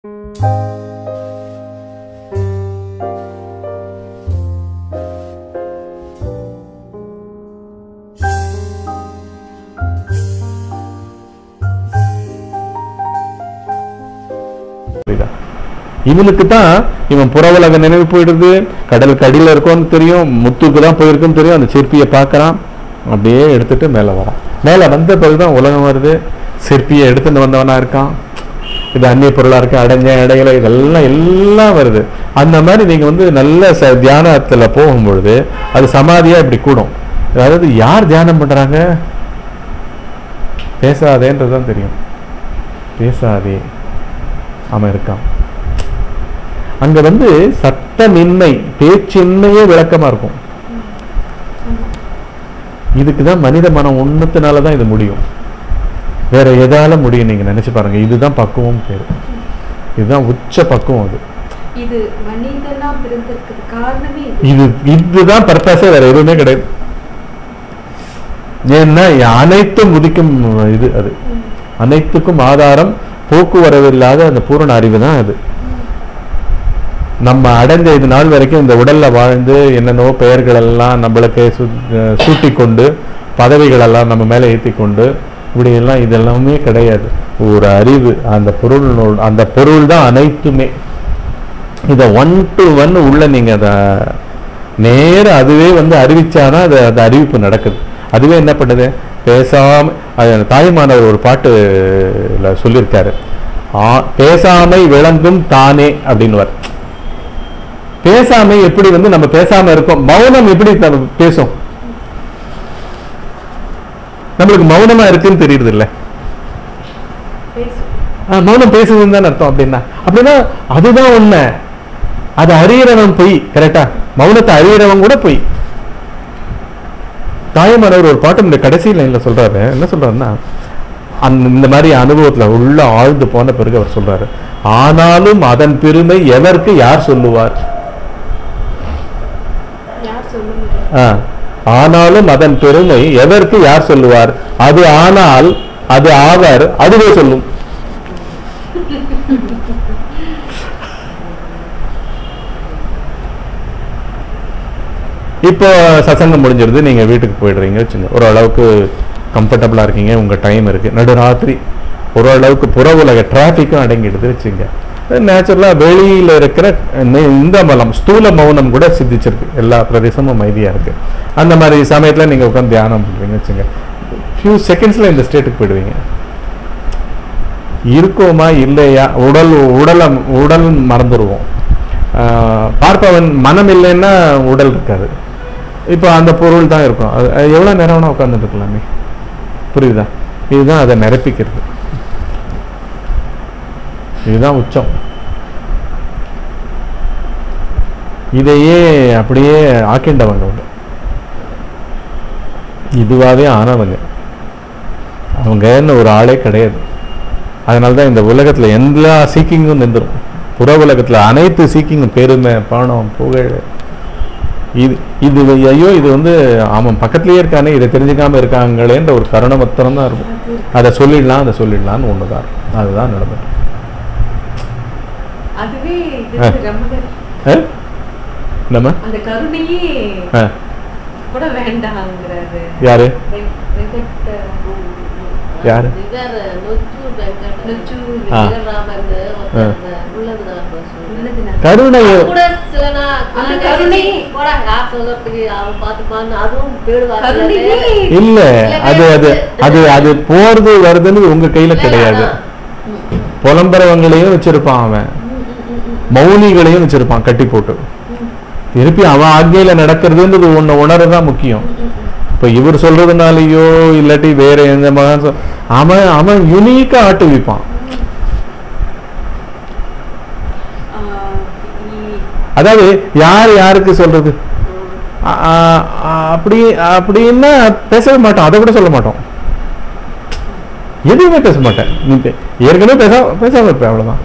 புரியுதா இவனுக்கு தான் இவன் புறவுலக நினைவு போயிடுது கடலுக்கு அடியில இருக்கோன்னு தெரியும் முத்துக்கு தான் போயிருக்குன்னு தெரியும் அந்த சிற்பியை பார்க்கறான் அப்படியே எடுத்துட்டு மேலே வரான் மேலே வந்த பிறகுதான் உலகம் வருது சிற்பியை எடுத்துட்டு வந்தவனா இருக்கான் இது அந்நிய பொருளா இருக்கு அடைஞ்ச இடையில இதெல்லாம் எல்லாம் வருது அந்த மாதிரி நீங்க வந்து நல்ல ச தியானத்துல போகும்பொழுது அது சமாதியா இப்படி கூடும் அதாவது யார் தியானம் பண்றாங்க பேசாதேன்றதுதான் தெரியும் பேசாதே அவன் இருக்கான் அங்க வந்து சத்தமின்மை பேச்சின்மையே விளக்கமா இருக்கும் இதுக்கு தான் மனித மனம் ஒண்ணுத்தினால தான் இது முடியும் வேற எதால முடியும் நீங்க நினைச்சு பாருங்க இதுதான் பக்குவம் பேரு இதுதான் உச்ச பக்குவம் அது இது மனிதனா பிறந்திருக்கிறது காரணமே இது. இது இதுதான் பர்பஸே வேற எதுவுமே கிடையாது ஏன்னா அனைத்தும் உதிக்கும் இது அது அனைத்துக்கும் ஆதாரம் போக்குவரவு இல்லாத அந்த பூரண அறிவு தான் அது நம்ம அடைந்த இது நாள் வரைக்கும் இந்த உடல்ல வாழ்ந்து என்னென்னவோ பெயர்கள் எல்லாம் நம்மளுக்கு சூட்டி கொண்டு பதவிகள் எல்லாம் நம்ம மேல ஏத்தி கொண்டு இப்படி எல்லாம் இதெல்லாமே கிடையாது ஒரு அறிவு அந்த பொருள் அந்த பொருள் தான் அனைத்துமே இதை ஒன் டு ஒன் உள்ள நீங்க அதை நேர அதுவே வந்து அறிவிச்சாதான் அது அந்த அறிவிப்பு நடக்குது அதுவே என்ன பண்ணுது பேசாம அது தாய்மானவர் ஒரு பாட்டுல சொல்லியிருக்காரு ஆ- பேசாமை விளங்கும் தானே அப்படின்னுவார் பேசாமை எப்படி வந்து நம்ம பேசாம இருக்கோம் மௌனம் எப்படி த- பேசும் நம்மளுக்கு மௌனமா இருக்குன்னு தெரியுது இல்ல பேசும் ஆ, மௌனம் பேசுதுன்னு தான் அர்த்தம் அப்படின்னா அப்படின்னா அதுதான் உண்மை அது அறியறவன் பொய் கரெக்டா மௌனத்தை அறியறவன் கூட பொய் தாயமானவர் ஒரு பாட்டு இந்த கடைசி லைன்ல சொல்றாரு என்ன சொல்றாருன்னா அந்த இந்த மாதிரி அனுபவத்துல உள்ள ஆழ்ந்து போன பிறகு அவர் சொல்றாரு ஆனாலும் அதன் பெருமை எவருக்கு யார் சொல்லுவார் யார் சொல்ல முடியும் ஆ. ஆனாலும் அதன் பெருமை எதற்கு யார் சொல்லுவார் அது ஆனால் அது ஆவர் அதுவே சொல்லும் இப்போ சசங்கம் முடிஞ்சிருது நீங்க வீட்டுக்கு போயிடுறீங்க வச்சுங்க ஓரளவுக்கு கம்ஃபர்டபுளா இருக்கீங்க உங்க டைம் இருக்கு நடுராத்திரி ஓரளவுக்கு புற உலக டிராஃபிக்கும் அடங்கிடுது வச்சுங்க நேச்சுரலா வெளியில இருக்கிற இந்த- இந்த மலம் ஸ்தூல மௌனம் கூட சித்திச்சிருக்கு எல்லா பிரதேசமும் அமைதியா இருக்கு அந்த மாதிரி சமயத்துல நீங்க உட்காந்து தியானம் பண்றீங்க வச்சுங்க ஃபியூ செகண்ட்ஸ்ல இந்த ஸ்டேட்டுக்கு போயிடுவீங்க இருக்கோமா இல்லையா உடல் உடலை உடல் மறந்துடுவோம் ஆஹ் பார்ப்பவன் மனம் இல்லைன்னா உடல் இருக்காது இப்போ அந்த பொருள் தான் இருக்கும் அது அது எவ்வளவு நேரம் வேணா உட்காந்துட்டு இருக்கலாமே புரியுதா இதுதான் அதை நிரப்பிக்கிறது இதுதான் உச்சம் இதையே அப்படியே ஆக்கிண்டவங்க அவங்க இதுவாவே ஆனவங்க அவங்கன்னு ஒரு ஆளே கிடையாது அதனால தான் இந்த உலகத்துல எல்லா சீக்கிங்கும் நின்றுடும் புற உலகத்துல அனைத்து சீக்கிங்கும் பெருமை பணம் புகழ் இது இது ஐயோ இது வந்து அவன் பக்கத்துலயே இருக்கானே இதை தெரிஞ்சுக்காம இருக்காங்களேன்ற ஒரு கருணை மத்திரம் தான் இருக்கும் அதை சொல்லிடலாம் அதை சொல்லிடலாம்னு ஒண்ணுதான் இருக்கும் அதுதான் நடந்தது அதுவே இது ஆ. ரமணர் ஆ? நம்ம அந்த கருணையே ஆ, கூட வேண்டாங்கிறாரு யாரு வெ- வெங்கட் யாரு? இவர் நொச்சு வெங்கட் நொச்சு ஆ. வீரராமன் ஒருத்தர் உள்ளதுதான் சொல்றேன் உள்ளது நான். கருணை அது கூட சில நா- அந்த கொஞ்சம் கருணை. கழிச்சு போடா, யார் சொல்றதுக்கு அவன் பார்த்துப்பான்னு அதுவும் பேடுவாங்க கருணையே இல்ல அது அது அது அது போறது வருதுன்னு உங்க கையில கிடையாது புலம்புறவங்களையும் வச்சிருப்பான் அவன் மௌனிகளையும் வச்சிருப்பான் கட்டி போட்டு திருப்பி அவன் ஆக்ஞையில நடக்கிறதுன்றது ஒண்ணு உணரதான் முக்கியம் இப்ப இவர் சொல்றதுனாலயோ இல்லாட்டி வேற எந்த மகன் சொல்- அவன் அவன் யுனிக்கா ஆட்டுவிப்பான் ஆ, இ- அதாவது யார் யாருக்கு சொல்றது ஆ- ஆ- ஆ- அப்படி அப்படின்னா பேசவே மாட்டோம் அதை கூட சொல்ல மாட்டோம் எதுவுமே பேச மாட்டேன் நீ பே- ஏற்கனவே பேச பேசாம இருப்பேன் அவ்வளவுதான்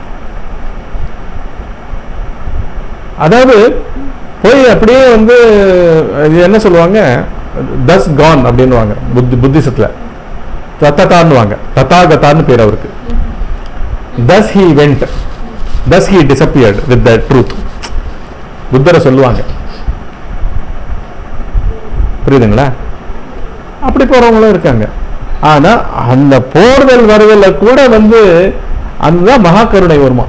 அதாவது போய் அப்படியே வந்து இது என்ன சொல்லுவாங்க தஸ் கான் அப்படின்னுவாங்க புத்தி புத்திசத்துல தத்ததான்னுவாங்க தத்தாகத்தான்னு பேர் அவருக்கு thus he went thus he disappeared with the truth புத்தரை சொல்லுவாங்க புரியுதுங்களா அப்படி போறவங்களும் இருக்காங்க ஆனா அந்த போர்தல் வருதல கூட வந்து அதுதான் மகா கருணை வருமா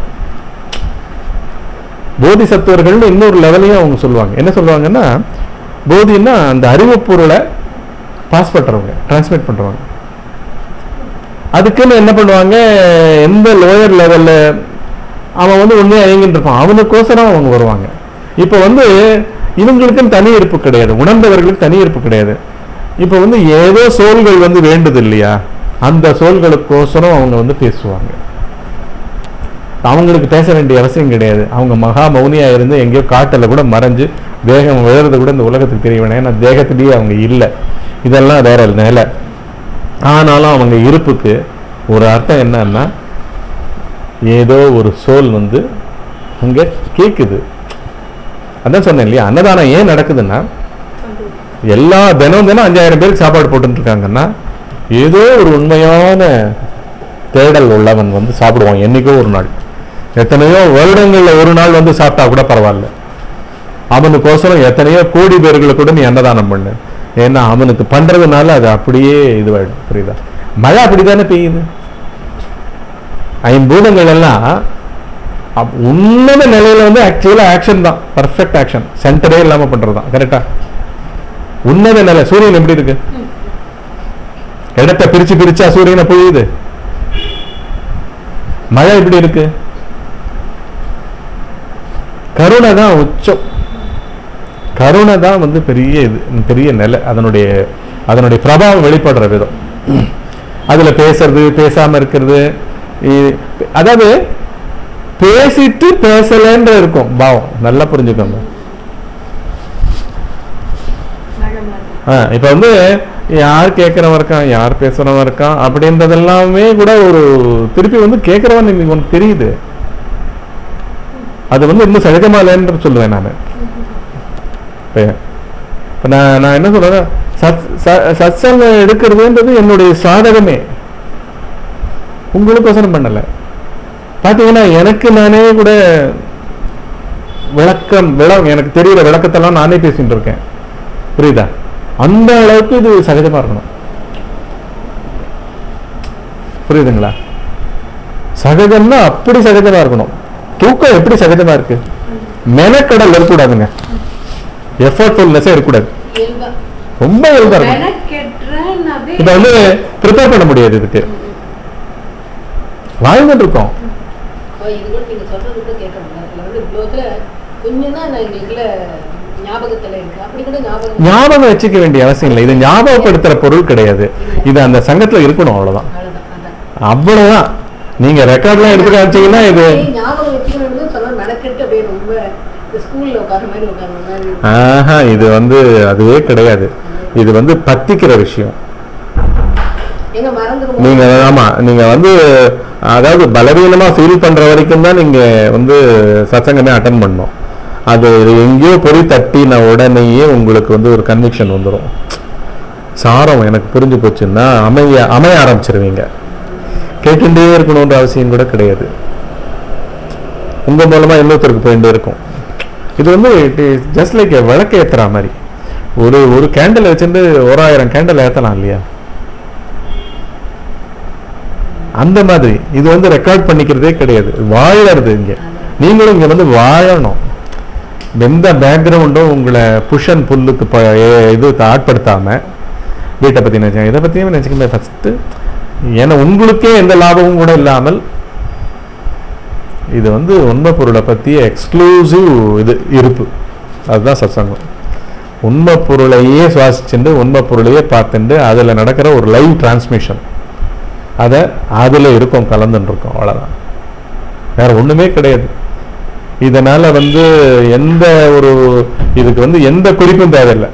போதிசத்துவர்கள்னு இன்னொரு லெவலையும் அவங்க சொல்லுவாங்க என்ன சொல்லுவாங்கன்னா போதின்னா அந்த அறிவு பொருளை பாஸ் பண்றவங்க டிரான்ஸ்மிட் பண்றவங்க அதுக்குன்னு என்ன பண்ணுவாங்க எந்த லோயர் லெவல்ல அவன் வந்து உண்மையா இயங்கிட்டு இருப்பான் அவனுக்கோசரம் அவங்க வருவாங்க இப்போ வந்து இவங்களுக்குன்னு தனி இருப்பு கிடையாது உணர்ந்தவர்களுக்கு தனி இருப்பு கிடையாது இப்போ வந்து ஏதோ சோல்கள் வந்து வேண்டுது இல்லையா அந்த சோல்களுக்கோசரம் அவங்க வந்து பேசுவாங்க அவங்களுக்கு பேச வேண்டிய அவசியம் கிடையாது அவங்க மகா மௌனியா இருந்து எங்கேயோ காட்டுல கூட மறைஞ்சு தேகம் விழுறது கூட இந்த உலகத்துக்கு தெரிய வேணாம் ஏன்னா தேகத்திலேயே அவங்க இல்லை இதெல்லாம் வேற நிலை ஆனாலும் அவங்க இருப்புக்கு ஒரு அர்த்தம் என்னன்னா ஏதோ ஒரு சோல் வந்து அங்க கேக்குது அதான் சொன்னேன் இல்லையா அன்னதானம் ஏன் நடக்குதுன்னா எல்லா தினம் தினம் அஞ்சாயிரம் பேருக்கு சாப்பாடு போட்டுட்டு இருக்காங்கன்னா ஏதோ ஒரு உண்மையான தேடல் உள்ளவன் வந்து சாப்பிடுவான் என்னைக்கோ ஒரு நாள் எத்தனையோ வருடங்கள்ல ஒரு நாள் வந்து சாப்பிட்டா கூட பரவாயில்ல அவனுக்கோசரம் எத்தனையோ கோடி பேர்களை கூட நீ அன்னதானம் பண்ணு ஏன்னா அவனுக்கு பண்றதுனால அது அப்படியே இதுவாயிடும் புரியுதா மழை அப்படித்தானே பெய்யுது ஐம்பூதங்கள் எல்லாம் அப்- உன்னத நிலையில வந்து ஆக்சுவலா ஆக்ஷன் தான் பர்ஃபெக்ட் ஆக்ஷன் சென்டரே இல்லாம பண்றதுதான் கரெக்டா உன்னத நிலை சூரியன் எப்படி இருக்கு இடத்தை பிரிச்சு பிரிச்சா சூரியனை பொழியுது மழை எப்படி இருக்கு கருணை தான் உச்சம் கருணை தான் வந்து பெரிய இது பெரிய நிலை அதனுடைய அதனுடைய பிரபாவம் வெளிப்படுற விதம் அதுல பேசுறது பேசாம இருக்கிறது இ- அதாவது பேசிட்டு பேசலன்ற இருக்கும் பாவம் நல்லா புரிஞ்சுக்கோங்க மழை மாதிரி ஆ, இப்ப வந்து யார் கேட்கறவன் இருக்கான் யார் பேசுறவன் இருக்கான் அப்படின்றது எல்லாமே கூட ஒரு திருப்பி வந்து கேட்கறவன் இன்னைக்கு உனக்கு தெரியுது அது வந்து இன்னும் சகஜமா இல்லைன்னு சொல்லுவேன் நான் இப்ப இப்ப நான் நான் என்ன சொல்றேன் சத் ச- சத்சங்கம் எடுக்கிறதுன்றது என்னுடைய சாதகமே உங்களுக்கோசரம் பண்ணல பாத்தீங்கன்னா எனக்கு நானே கூட விளக்கம் விளம் எனக்கு தெரியுற விளக்கத்தெல்லாம் நானே பேசிட்டு இருக்கேன் புரியுதா அந்த அளவுக்கு இது சகஜமா இருக்கணும் புரியுதுங்களா சகஜம்னா அப்படி சகஜமா இருக்கணும் தூக்கம் எப்படி சகஜமா இருக்கு மெனக்கடல் இருக்கக்கூடாதுங்க எஃபர்ட்ஃபுல்னஸே இருக்கக்கூடாது இயல்பா ரொம்ப இயல்பா இருக்கணும் மெனக்கெட்டுறேன்னாவே இப்ப வந்து ப்ரிப்பேர் பண்ண முடியாது இதுக்கு வாழ்ந்துட்டு இருக்கோம் அப்ப இது கூட நீங்க சொல்றது கூட கேட்க முடியாது இதுல வந்து இவ்வளோத்துல கொஞ்சம் தான் நான் எங்களுக்குள்ள ஞாபகத்துல இருக்கு அப்படி கூட ஞாபகம் ஞாபகம் வச்சுக்க வேண்டிய அவசியம் இல்லை இது ஞாபகப்படுத்துற பொருள் கிடையாது இது அந்த சங்கத்துல இருக்கணும் அவ்வளவுதான் அவ்வளவுதான் அதான் அவ்வளவுதான் நீங்க ரெக்கார்ட்லாம் எடுத்து காமிச்சீங்கன்னா இது ஏய், ஞாபகம் வச்சுக்கணும்னு சொன்னா மெனக்கெட்டு அப்படியே ரொம்ப இந்த ஸ்கூல்ல உட்கார மாதிரி உட்கார மாதிரி ஆஹா இது வந்து அதுவே கிடையாது இது வந்து பத்திக்கிற விஷயம் எங்க மறந்துடுவோம் நீங்க ஆமா நீங்க வந்து அதாவது பலவீனமா ஃபீல் பண்ற வரைக்கும் தான் நீங்க வந்து சத்சங்கமே அட்டன் பண்ணணும் அது எங்கேயோ பொறி தட்டின உடனேயே உங்களுக்கு வந்து ஒரு கன்விக்ஷன் வந்துடும் சாரம் எனக்கு புரிஞ்சு போச்சுன்னா அமைய அமைய ஆரம்பிச்சிருவீங்க கேட்டுட்டே இருக்கணுன்ற அவசியம் கூட கிடையாது உங்க மூலமா இன்னொருத்தருக்கு போயிட்டே இருக்கும் இது வந்து ஜஸ்ட் லைக் விளக்கு ஏத்துற மாதிரி ஒரு ஒரு கேண்டில் வச்சுட்டு ஓராயிரம் கேண்டில் ஏத்தலாம் இல்லையா அந்த மாதிரி இது வந்து ரெக்கார்ட் பண்ணிக்கிறதே கிடையாது வாழறது இங்க நீங்களும் இங்க வந்து வாழணும் எந்த பேக்ரவுண்டும் உங்களை புஷன் புல்லுக்கு ப- ஏ- இது ஆட்படுத்தாம வீட்டை பத்தி நினைச்சேன் இதை பத்தியும் நினைச்சுக்கமே ஃபர்ஸ்ட் ஏன்னா உங்களுக்கே எந்த லாபமும் கூட இல்லாமல் இது வந்து உண்மை பொருளை பத்திய எக்ஸ்க்ளூசிவ் இது இருப்பு அதுதான் சத்சங்கம் உண்மை பொருளையே சுவாசிச்சுட்டு உண்மை பொருளையே பார்த்துட்டு அதுல நடக்கிற ஒரு லைவ் டிரான்ஸ்மிஷன் அதை அதுல இருக்கும் கலந்துன்னு இருக்கும் அவ்வளவுதான் வேற ஒண்ணுமே கிடையாது இதனால வந்து எந்த ஒரு இதுக்கு வந்து எந்த குறிப்பும் தேவையில்லை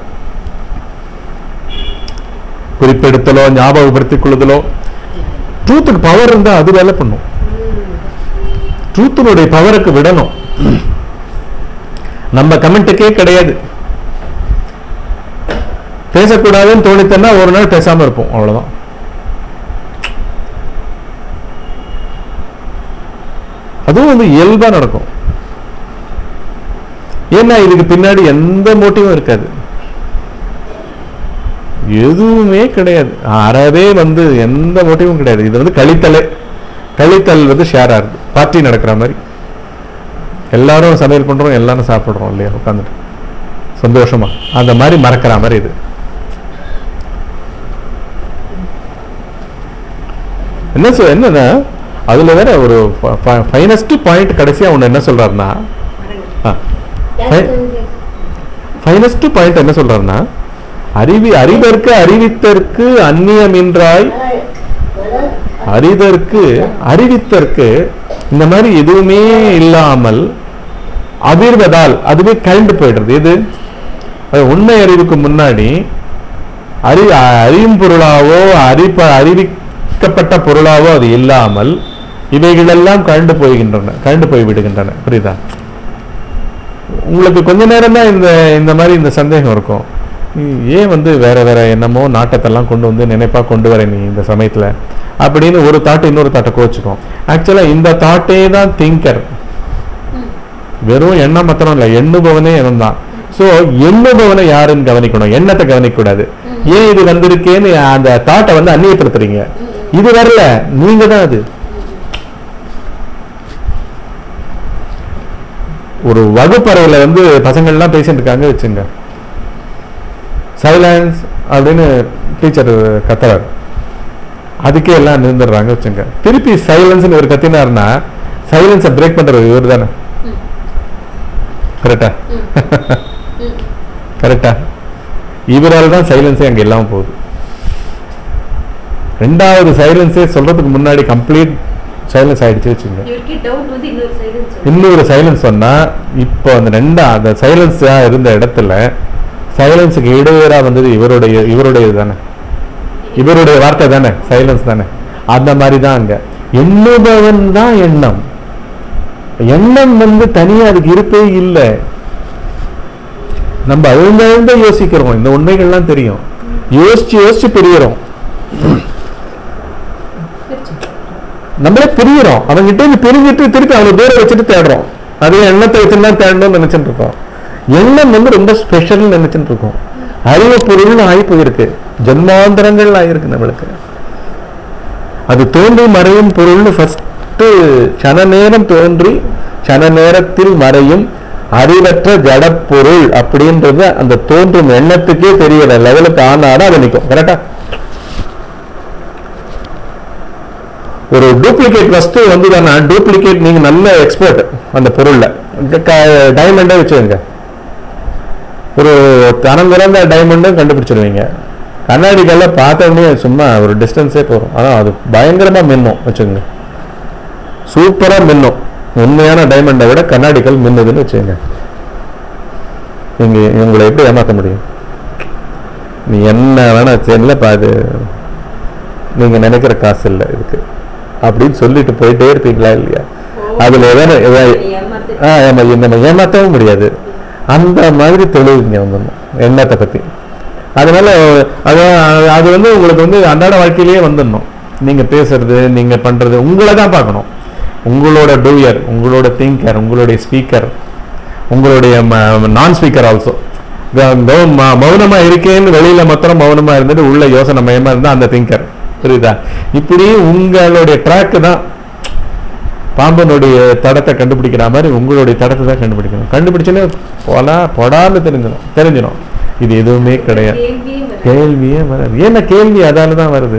குறிப்பெடுத்தலோ ஞாபகப்படுத்திக் கொள்ளுதலோ ட்ரூத்துக்கு பவர் இருந்தா அது வேலை பண்ணும் ட்ரூத்தினுடைய பவருக்கு விடணும் நம்ம கமெண்ட்டுக்கே கிடையாது பேசக்கூடாதுன்னு தோணித்தன்னா ஒரு நாள் பேசாம இருப்போம் அவ்வளவுதான் அதுவும் வந்து இயல்பா நடக்கும் ஏன்னா இதுக்கு பின்னாடி எந்த மோட்டிவும் இருக்காது எதுவுமே கிடையாது அறவே வந்து எந்த மோட்டிவும் கிடையாது இது வந்து கழித்தலே கழித்தல் வந்து ஷேர் ஆகுது பார்ட்டி நடக்கிற மாதிரி எல்லாரும் சமையல் பண்றோம் எல்லாரும் சாப்பிடுறோம் இல்லையா உட்காந்துட்டு சந்தோஷமா அந்த மாதிரி மறக்கிற மாதிரி இது என்ன சொல் என்னன்னா அதுல வேற ஒரு ஃபைனஸ்ட் பாயிண்ட் கடைசியா ஒண்ணு என்ன சொல்றாருன்னா ஃபைனஸ்ட் பாயிண்ட் என்ன சொல்றாருன்னா அறிவி அறிதற்கு அறிவித்தற்கு அந்நியமின்றாய் அறிதற்கு அறிவித்தற்கு இந்த மாதிரி எதுவுமே இல்லாமல் அதிர்வதால் அதுவே கரண்டு போயிடுறது எது அது உண்மை அறிவுக்கு முன்னாடி அறி அறியும் பொருளாவோ அறிப்ப அறிவிக்கப்பட்ட பொருளாவோ அது இல்லாமல் இவைகளெல்லாம் கரண்டு போய்கின்றன கரண்டு போய் விடுகின்றன புரியுதா உங்களுக்கு கொஞ்ச நேரம் தான் இந்த இந்த மாதிரி இந்த சந்தேகம் இருக்கும் நீ ஏன் வந்து வேற வேற என்னமோ நாட்டத்தெல்லாம் கொண்டு வந்து நினைப்பா கொண்டு வர நீ இந்த சமயத்துல அப்படின்னு ஒரு தாட்டு இன்னொரு தாட்டை கோச்சுக்கும் ஆக்சுவலா இந்த தாட்டே தான் திங்கர் வெறும் எண்ணம் மாத்திரம் இல்ல எண்ணுபவனே எண்ணம் தான் ஸோ எண்ணுபவனை யாருன்னு கவனிக்கணும் எண்ணத்தை கவனிக்க கூடாது ஏன் இது வந்திருக்கேன்னு அந்த தாட்டை வந்து அந்நியப்படுத்துறீங்க இது வரல நீங்க தான் அது ஒரு வகுப்பறையில வந்து பசங்கள்லாம் பேசிட்டு இருக்காங்க வச்சுங்க சைலன்ஸ் அப்படின்னு டீச்சர் கத்துறாரு அதுக்கே எல்லாம் நின்றுடுறாங்க வச்சுங்க திருப்பி சைலன்ஸ்னு ஒரு கத்தினாருன்னா சைலன்ஸை பிரேக் பண்றது இவர் தானே கரெக்டா கரெக்டா இவரால் தான் சைலன்ஸே அங்க இல்லாம போகுது ரெண்டாவது சைலன்ஸே சொல்றதுக்கு முன்னாடி கம்ப்ளீட் சைலன்ஸ் ஆயிடுச்சு வச்சுங்க இவருக்கே டவுட் வந்து இன்னொரு சைலன்ஸ் இன்னொரு சைலன்ஸ் சொன்னா இப்போ அந்த ரெண்டா அந்த சைலன்ஸா இருந்த இடத்துல சைலன்ஸுக்கு இடையூறா வந்தது இவருடைய இவருடையது தானே இவருடைய வார்த்தை தானே சைலன்ஸ் தானே அந்த மாதிரி தான் அங்க எண்ணுபவன் தான் எண்ணம் எண்ணம் வந்து தனியா அதுக்கு இருப்பே இல்லை நம்ம அழுந்த அழுந்த யோசிக்கிறோம் இந்த உண்மைகள்லாம் தெரியும் யோசிச்சு யோசிச்சு பிரியறோம் நம்மளே பிரியறோம் அவன்கிட்ட இருந்து பிரிஞ்சிட்டு திருப்பி அவனை தூரம் வச்சுட்டு தேடுறோம் அதே எண்ணத்தை வச்சுட்டு தான் தேடணும்னு நினைச்சிட்டு இருக்கோம் எண்ணம் வந்து ரொம்ப ஸ்பெஷல்னு நினைச்சிட்டு இருக்கோம் அறிவு பொருள்னு ஆகி போயிருக்கு ஜென்மாந்தரங்கள் ஆயிருக்கு நம்மளுக்கு அது தோன்றி மறையும் பொருள்னு ஃபர்ஸ்ட் சன நேரம் தோன்றி சன நேரத்தில் மறையும் அறிவற்ற ஜடப்பொருள் அப்படின்றது அந்த தோன்றும் எண்ணத்துக்கே தெரியற லெவலுக்கு ஆனாதான் அது நிற்கும் கரெக்டா ஒரு டூப்ளிகேட் வஸ்து வந்துதானா டூப்ளிகேட் நீங்க நல்ல எக்ஸ்பர்ட் அந்த பொருள்ல டைமண்டே வச்சுக்கோங்க ஒரு தரம் திறந்த டைமண்டும் கண்டுபிடிச்சிருவீங்க கண்ணாடிக்கெல்லாம் பார்த்த உடனே சும்மா ஒரு டிஸ்டன்ஸே போகும் ஆனால் அது பயங்கரமா மின்னும் வச்சுக்கோங்க சூப்பரா மின்னும் உண்மையான டைமண்டை விட கண்ணாடிகள் மின்னுதுன்னு வச்சுக்கோங்க நீங்க உங்களை எப்படி ஏமாத்த முடியும் நீ என்ன வேணா சரியில்ல பாது நீங்க நினைக்கிற காசு இல்லை இதுக்கு அப்படின்னு சொல்லிட்டு போயிட்டே இருப்பீங்களா இல்லையா அதுல ஏதாவது ஏதாவது ஆ, ஆமா, நம்ம ஏமாற்றவும் முடியாது அந்த மாதிரி தெளிவு இங்க வந்துடணும் எண்ணத்தை பத்தி அதனால அது அது வந்து உங்களுக்கு வந்து அன்றாட வாழ்க்கையிலேயே வந்துடணும் நீங்க பேசுறது நீங்க பண்றது உங்களை தான் பார்க்கணும் உங்களோட டூயர் உங்களோட திங்கர் உங்களுடைய ஸ்பீக்கர் உங்களுடைய நான் ஸ்பீக்கர் ஆல்சோ மௌனமா இருக்கேன்னு வெளியில மாத்திரம் மௌனமா இருந்துட்டு உள்ள யோசனை மயமா இருந்தா அந்த திங்கர் புரியுதா இப்படி உங்களுடைய ட்ராக் தான் பாம்பனுடைய தடத்தை கண்டுபிடிக்கிற மாதிரி உங்களுடைய தடத்தை தான் கண்டுபிடிக்கணும் கண்டுபிடிச்சோன்னே போலா பொடான்னு தெரிஞ்சிடும் தெரிஞ்சிடும் இது எதுவுமே கிடையாது கேள்வியே வராது. கேள்வியே வராது ஏன்னா கேள்வி அதால தான் வருது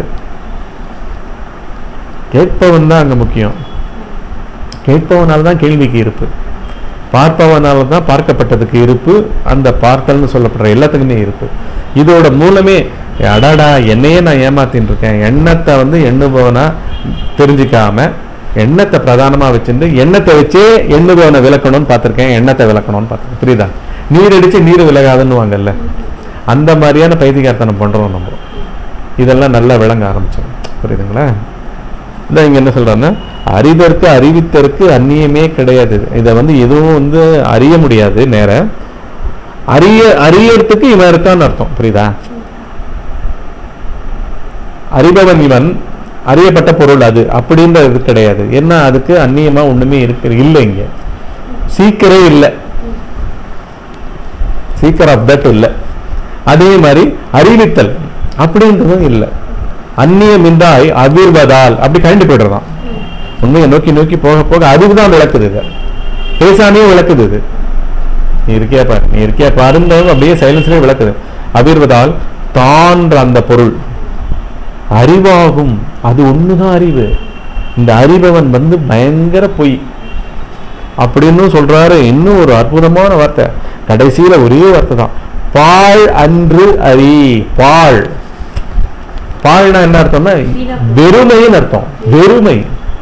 கேட்பவன் தான் அங்க முக்கியம் கேட்பவனால தான் கேள்விக்கு இருப்பு பார்ப்பவனால தான் பார்க்கப்பட்டதுக்கு இருப்பு அந்த பார்த்தல்னு சொல்லப்படுற எல்லாத்துக்குமே இருப்பு இதோட மூலமே அடாடா என்னையே நான் ஏமாத்தின்னு இருக்கேன் எண்ணத்தை வந்து எண்ணுபவனா தெரிஞ்சுக்காம எண்ணத்தை பிரதானமா வச்சுட்டு எண்ணத்தை வச்சே எண்ணுபவனை விளக்கணும்னு பார்த்திருக்கேன் எண்ணத்தை விளக்கணும்னு பார்த்திருக்கேன் புரியுதா நீர் அடிச்சு நீர் விலகாதுன்னு வாங்கல்ல அந்த மாதிரியான பைத்தியகார்த்தனம் பண்றோம் நம்ம இதெல்லாம் நல்லா விளங்க ஆரம்பிச்சோம் புரியுதுங்களா இந்த இங்க என்ன சொல்றாருன்னா அறிதற்கு அறிவித்தற்கு அந்நியமே கிடையாது இதை வந்து எதுவும் வந்து அறிய முடியாது நேர அறிய அறியறதுக்கு இவன் இருக்கான்னு அர்த்தம் புரியுதா அறிபவன் இவன் அறியப்பட்ட பொருள் அது அப்படின்ற இது கிடையாது என்ன அதுக்கு அந்நியமா ஒண்ணுமே இருக்கு இல்லை இங்க சீக்கரே இல்லை சீக்கர் ஆஃப் தட் இல்லை அதே மாதிரி அறிவித்தல் அப்படின்றதும் இல்லை அந்நியம் இன்றாய் அதிர்வதால் அப்படி கழண்டு போயிடுறதான் உண்மையை நோக்கி நோக்கி போக போக அறிவு தான் விளக்குது இதை பேசாமே விளக்குது இது நீ இருக்கியா பாரு நீ இருக்கியா பாருன்றது அப்படியே சைலன்ஸ்லேயே விளக்குது அதிர்வதால் தான்ற அந்த பொருள் அறிவாகும் அது ஒண்ணுதான் அறிவு இந்த அறிபவன் வந்து பயங்கர பொய் அப்படின்னு சொல்றாரு இன்னும் ஒரு அற்புதமான வார்த்தை கடைசியில ஒரே வார்த்தை தான் பாழ் அன்று அறி பாழ் பாழ்னா என்ன அர்த்தம்னா வெறுமைன்னு அர்த்தம் வெறுமை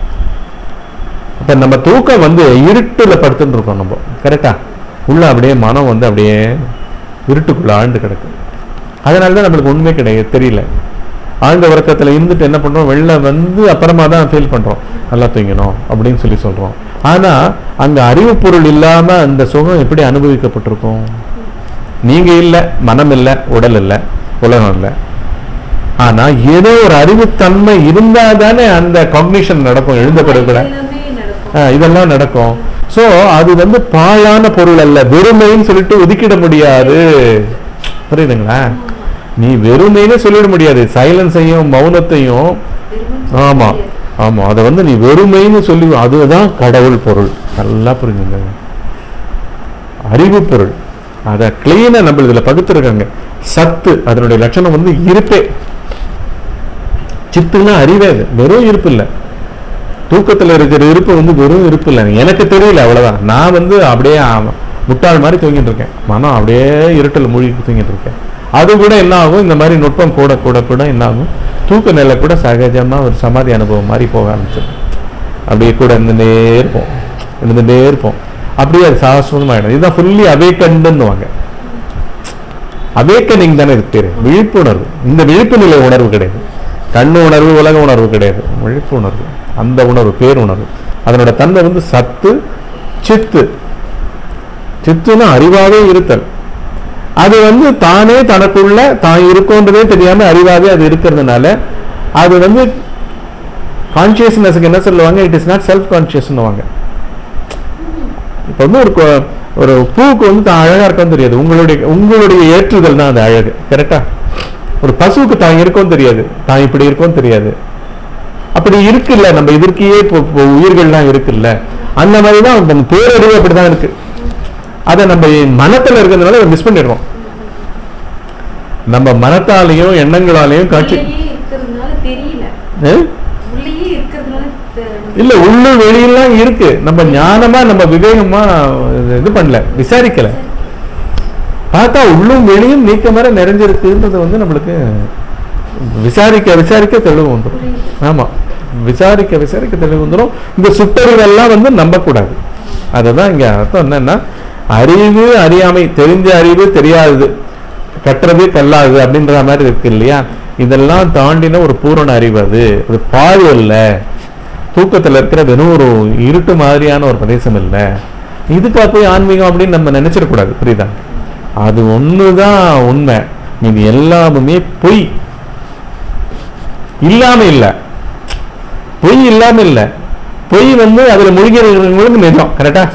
அப்ப நம்ம தூக்கம் வந்து இருட்டுல படுத்துட்டு இருக்கோம் நம்ம கரெக்டா உள்ள அப்படியே மனம் வந்து அப்படியே இருட்டுக்குள்ள ஆழ்ந்து கிடக்கு அதனால தான் நம்மளுக்கு உண்மை கிடையாது தெரியல ஆழ்ந்த உறக்கத்துல இருந்துட்டு என்ன பண்றோம் வெளில வந்து அப்புறமா தான் ஃபீல் பண்றோம் நல்லா தூங்கணும் அப்படின்னு சொல்லி சொல்றோம் ஆனா அங்க அறிவு பொருள் இல்லாம அந்த சுகம் எப்படி அனுபவிக்கப்பட்டிருக்கும் நீங்க இல்ல மனம் இல்ல உடல் இல்ல உலகம் இல்ல ஆனா ஏதோ ஒரு அறிவுத்தன்மை இருந்தா தானே அந்த காக்னிஷன் நடக்கும் எழுந்த பிறகு கூட எல்லாமே நடக்கும் ஆ, இதெல்லாம் நடக்கும் சோ அது வந்து பாழான பொருள் அல்ல வெறுமைன்னு சொல்லிட்டு ஒதுக்கிட முடியாது புரியுதுங்களா நீ வெறுமைன்னு சொல்லிட முடியாது சைலன்ஸையும் மௌனத்தையும் வெறுமனே ஆமா தெரியாது. ஆமா அதை வந்து நீ வெறுமைன்னு சொல்லி அதுதான் கடவுள் பொருள் நல்லா புரிஞ்சுங்க அறிவு பொருள் அதை கிளீனா நம்ம இதுல பகுத்துருக்காங்க சத்து அதனுடைய லட்சணம் வந்து இருப்பே சித்துன்னா அறிவே அது வெறும் இருப்பு இல்லை தூக்கத்துல இருக்கிற இருப்பு வந்து வெறும் இருப்பு இல்லை எனக்கு தெரியல அவ்வளவுதான் நான் வந்து அப்படியே ஆ- முட்டாள் மாதிரி தூங்கிட்டு இருக்கேன் மனம் அப்படியே இருட்டில் மூழ்கி தூங்கிட்டு இருக்கேன் அது கூட என்ன ஆகும் இந்த மாதிரி நுட்பம் கூட கூட கூட என்ன ஆகும் தூக்க நிலை கூட சகஜமா ஒரு சமாதி அனுபவம் மாதிரி போக ஆரம்பிச்சிடும் அப்படியே கூட இருந்துட்டே இருப்போம் இருந்துட்டே இருப்போம் அப்படியே அது சாஸ்வதமாயிடும் இதுதான் ஃபுல்லி அவேக்கண்டுன்னுவாங்க அவேக்கனிங் தானே இதுக்கு பேரு விழிப்புணர்வு இந்த விழிப்பு நிலை உணர்வு கிடையாது கண்ணு உணர்வு உலக உணர்வு கிடையாது விழிப்பு உணர்வு அந்த உணர்வு பேருணர்வு அதனோட தன்மை வந்து சத்து சித்து சித்துனா அறிவாவே இருத்தல் அது வந்து தானே தனக்குள்ள தான் இருக்கோன்றதே தெரியாம அறிவாவே அது இருக்கிறதுனால அது வந்து கான்சியஸ்னஸ்க்கு என்ன சொல்லுவாங்க இட் இஸ் நாட் செல்ஃப் கான்சியஸ்னுவாங்க இப்போ வந்து ஒரு கொ- ஒரு பூவுக்கு வந்து தான் அழகா இருக்கும்னு தெரியாது உங்களுடைய உங்களுடைய ஏற்றுதல் தான் அது அழகு கரெக்டா ஒரு பசுவுக்கு தான் இருக்கும் தெரியாது தான் இப்படி இருக்கும் தெரியாது அப்படி இருக்குல்ல நம்ம இதற்கையே இப்போ இப்போ உயிர்கள்லாம் இருக்குல்ல அந்த மாதிரி தான் நம்ம பேரறிவு அப்படிதான் இருக்கு அதை நம்ம மனத்துல இருக்கிறதுனால மிஸ் பண்ணிடுறோம் நம்ம மனத்தாலையும் எண்ணங்களாலையும் காட்சி உள்ளேயே இருக்கிறதுனால தெரியல ஏ? உள்ளேயே இருக்கிறதுனால தெ- இல்ல உள்ளு வெளியெல்லாம் இருக்கு நம்ம ஞானமா நம்ம விவேகமா இது- இது பண்ணல விசாரிக்கல பார்த்தா உள்ளும் வெளியும் நீக்க மாதிரி நிறைஞ்சிருக்குன்றது வந்து நம்மளுக்கு விசாரிக்க விசாரிக்க தெளிவு வந்துடும் புரியுது. ஆமா விசாரிக்க விசாரிக்க தெளிவு வந்துடும் இந்த சுட்டறிவெல்லாம் வந்து நம்பக்கூடாது அதுதான் இங்க அர்த்தம் என்னன்னா அறிவு அறியாமை தெரிஞ்ச அறிவு தெரியாதது கற்றது கல்லாது அப்படின்ற மாதிரி இருக்கு இல்லையா இதெல்லாம் தாண்டின ஒரு பூரண அறிவு அது ஒரு பாழ் இல்ல தூக்கத்துல இருக்கிற வெறும் ஒரு இருட்டு மாதிரியான ஒரு பிரதேசம் இல்ல இதுக்கா போய் ஆன்மீகம் அப்படின்னு நம்ம நினைச்சிடக்கூடாது புரியுதா அது ஒண்ணுதான் உண்மை இது எல்லாமுமே பொய் இல்லாம இல்ல பொய் இல்லாம இல்ல பொய் வந்து அதுல மூழ்கி இருக்கிறவங்களுக்கு நிஜம் கரெக்டா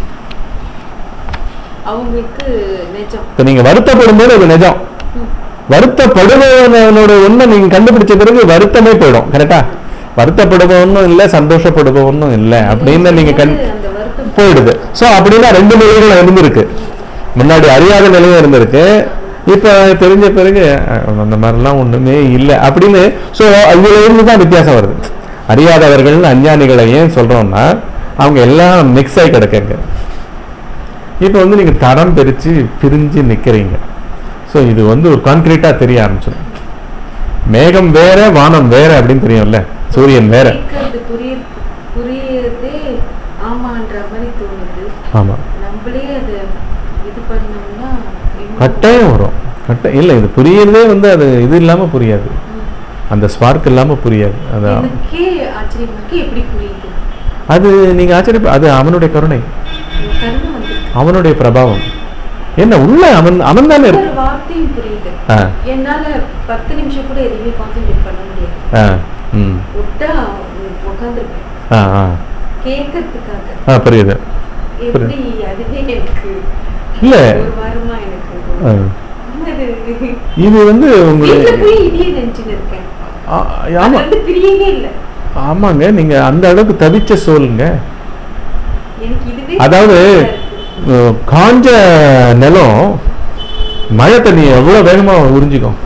அவங்களுக்கு நிஜம் இப்ப நீங்க வருத்தப்படும் போது அது நிஜம் வருத்தப்படுபவனோட உண்மை நீங்க கண்டுபிடிச்ச பிறகு வருத்தமே போயிடும் கரெக்டா வருத்தப்படுபவனும் இல்ல சந்தோஷப்படுபவனும் இல்ல அப்படின்னு நீங்க கண் அந்த வருத்தம் போயிடுது சோ அப்படின்னா ரெண்டு நிலைகள் இருந்திருக்கு முன்னாடி அறியாத நிலையும் இருந்திருக்கு இப்ப தெரிஞ்ச பிறகு அஹ், அந்த மாதிரிலாம் ஒண்ணுமே இல்லை அப்படின்னு சோ இதுல இருந்து தான் வித்தியாசம் வருது அறியாதவர்கள் அஞ்ஞானிகளை ஏன் சொல்றோம்னா அவங்க எல்லாம் மிக்ஸ் ஆகி கிடக்குங்க இப்போ வந்து நீங்க தரம் பிரிச்சு பிரிஞ்சு நிக்கிறீங்க சோ இது வந்து ஒரு கான்கிரீட்டா தெரிய ஆரம்பிச்சிடும் மேகம் வேற வானம் வேற அப்படின்னு தெரியும்ல சூரியன் வேற கேட்கறது புரிய புரியறதே ஆமான்ற மாதிரி தோணுது ஆமா நம்மளே அதை இது பண்ணோம்னா இன்னும் கட்டாயம் வரும் கட்ட இல்ல இது புரியறதே வந்து அது இது இல்லாம புரியாது ம். அந்த ஸ்பார்க் இல்லாம புரியாது அது எனக்கே ஆச்சரியமாக்கு எப்படி புரியுது அது நீங்க ஆச்சரிய அது அவனுடைய கருணை என் கருணை வந்து அவனுடைய பிரபாவம் என்ன உள்ள அவன் அவன் தானே ஒரு இருக்கு வார்த்தையும் புரியுது ஆ என்னால பத்து நிமிஷம் கூட எதுவுமே கான்சென்ட்ரேட் பண்ண முடியாது ஆ ம் விட்டா உட்காந்துருப்பேன் ஆ ஆ கேட்கறதுக்காக ஆ புரியுது எப்படி அதுவே எனக்கு இல்ல. ஒரு வாரமா எனக்கு ஆ. என்னது? இது வந்து வீட்டுல உங்களுக்கு போய் இதே நினைச்சுன்னு இருக்கேன் ஆ, அது ஆமா வந்து பிரியவே இல்லை ஆமாங்க நீங்க அந்த அளவுக்கு தவிச்ச சோலுங்க எனக்கு இதுவே அதாவது இருக்கு. அஹ், காஞ்ச நிலம் மழை தண்ணி எவ்வளவு வேகமா உறிஞ்சிக்கும்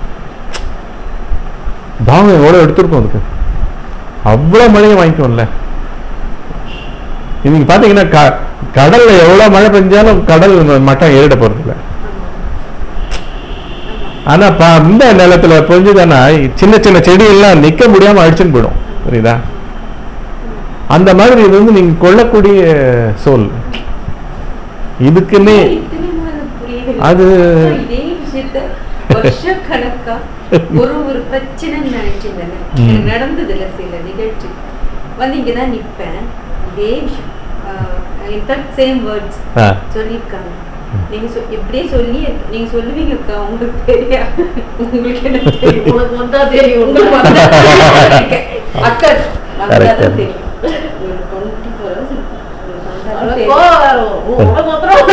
தாகம் எவ்வளவு எடுத்திருக்கும் அதுக்கு அவ்வளவு மழையை வாங்கிக்கும்ல இன்னைக்கு பாத்தீங்கன்னா க- கடல்ல எவ்வளவு மழை பெஞ்சாலும் கடல் மட்டம் ஏறிட போறது இல்ல ஆனா பா- இந்த நிலத்துல பொஞ்சுதானா சின்ன சின்ன செடி எல்லாம் நிக்க முடியாம அடிச்சுன்னு போயிடும் புரியுதா அந்த மாதிரி இது வந்து நீங்க கொள்ளக்கூடிய சோல் இதுக்குன்னே இத்தனை நாள் புரியவே இல்லை. அது- அப்புறம் இதே விஷயத்த வருஷக்கணக்கா ஒரு ஒரு பிரச்சனை நினைச்சிருந்தேன் ம். எனக்கு நடந்தது இல்ல சில நிகழ்ச்சி வந்து இங்கதான் நிப்பேன் இதே விஷயம் இன்ஃபேக்ட் சேம் வேர்ட்ஸ் ஆ, சொல்லியிருக்காங்க நீங்க சொ- இப்படியே சொல்லி நீங்க சொல்லுவீங்க அக்கா உங்களுக்கு தெரியா உங்களுக்கு என்ன தெரியும் உனக்கு வந்தா தெரியும் உங்களுக்கு வந்தா தெரியும். அக்கா வந்தாதான் Correct. தெரியும் ஒரு 24 hours இருக்கும். உங்களுக்கு வந்தாதான் அவ்வளவு தெரியும். கோவம் வரும். உனக்கு மாத்திரம்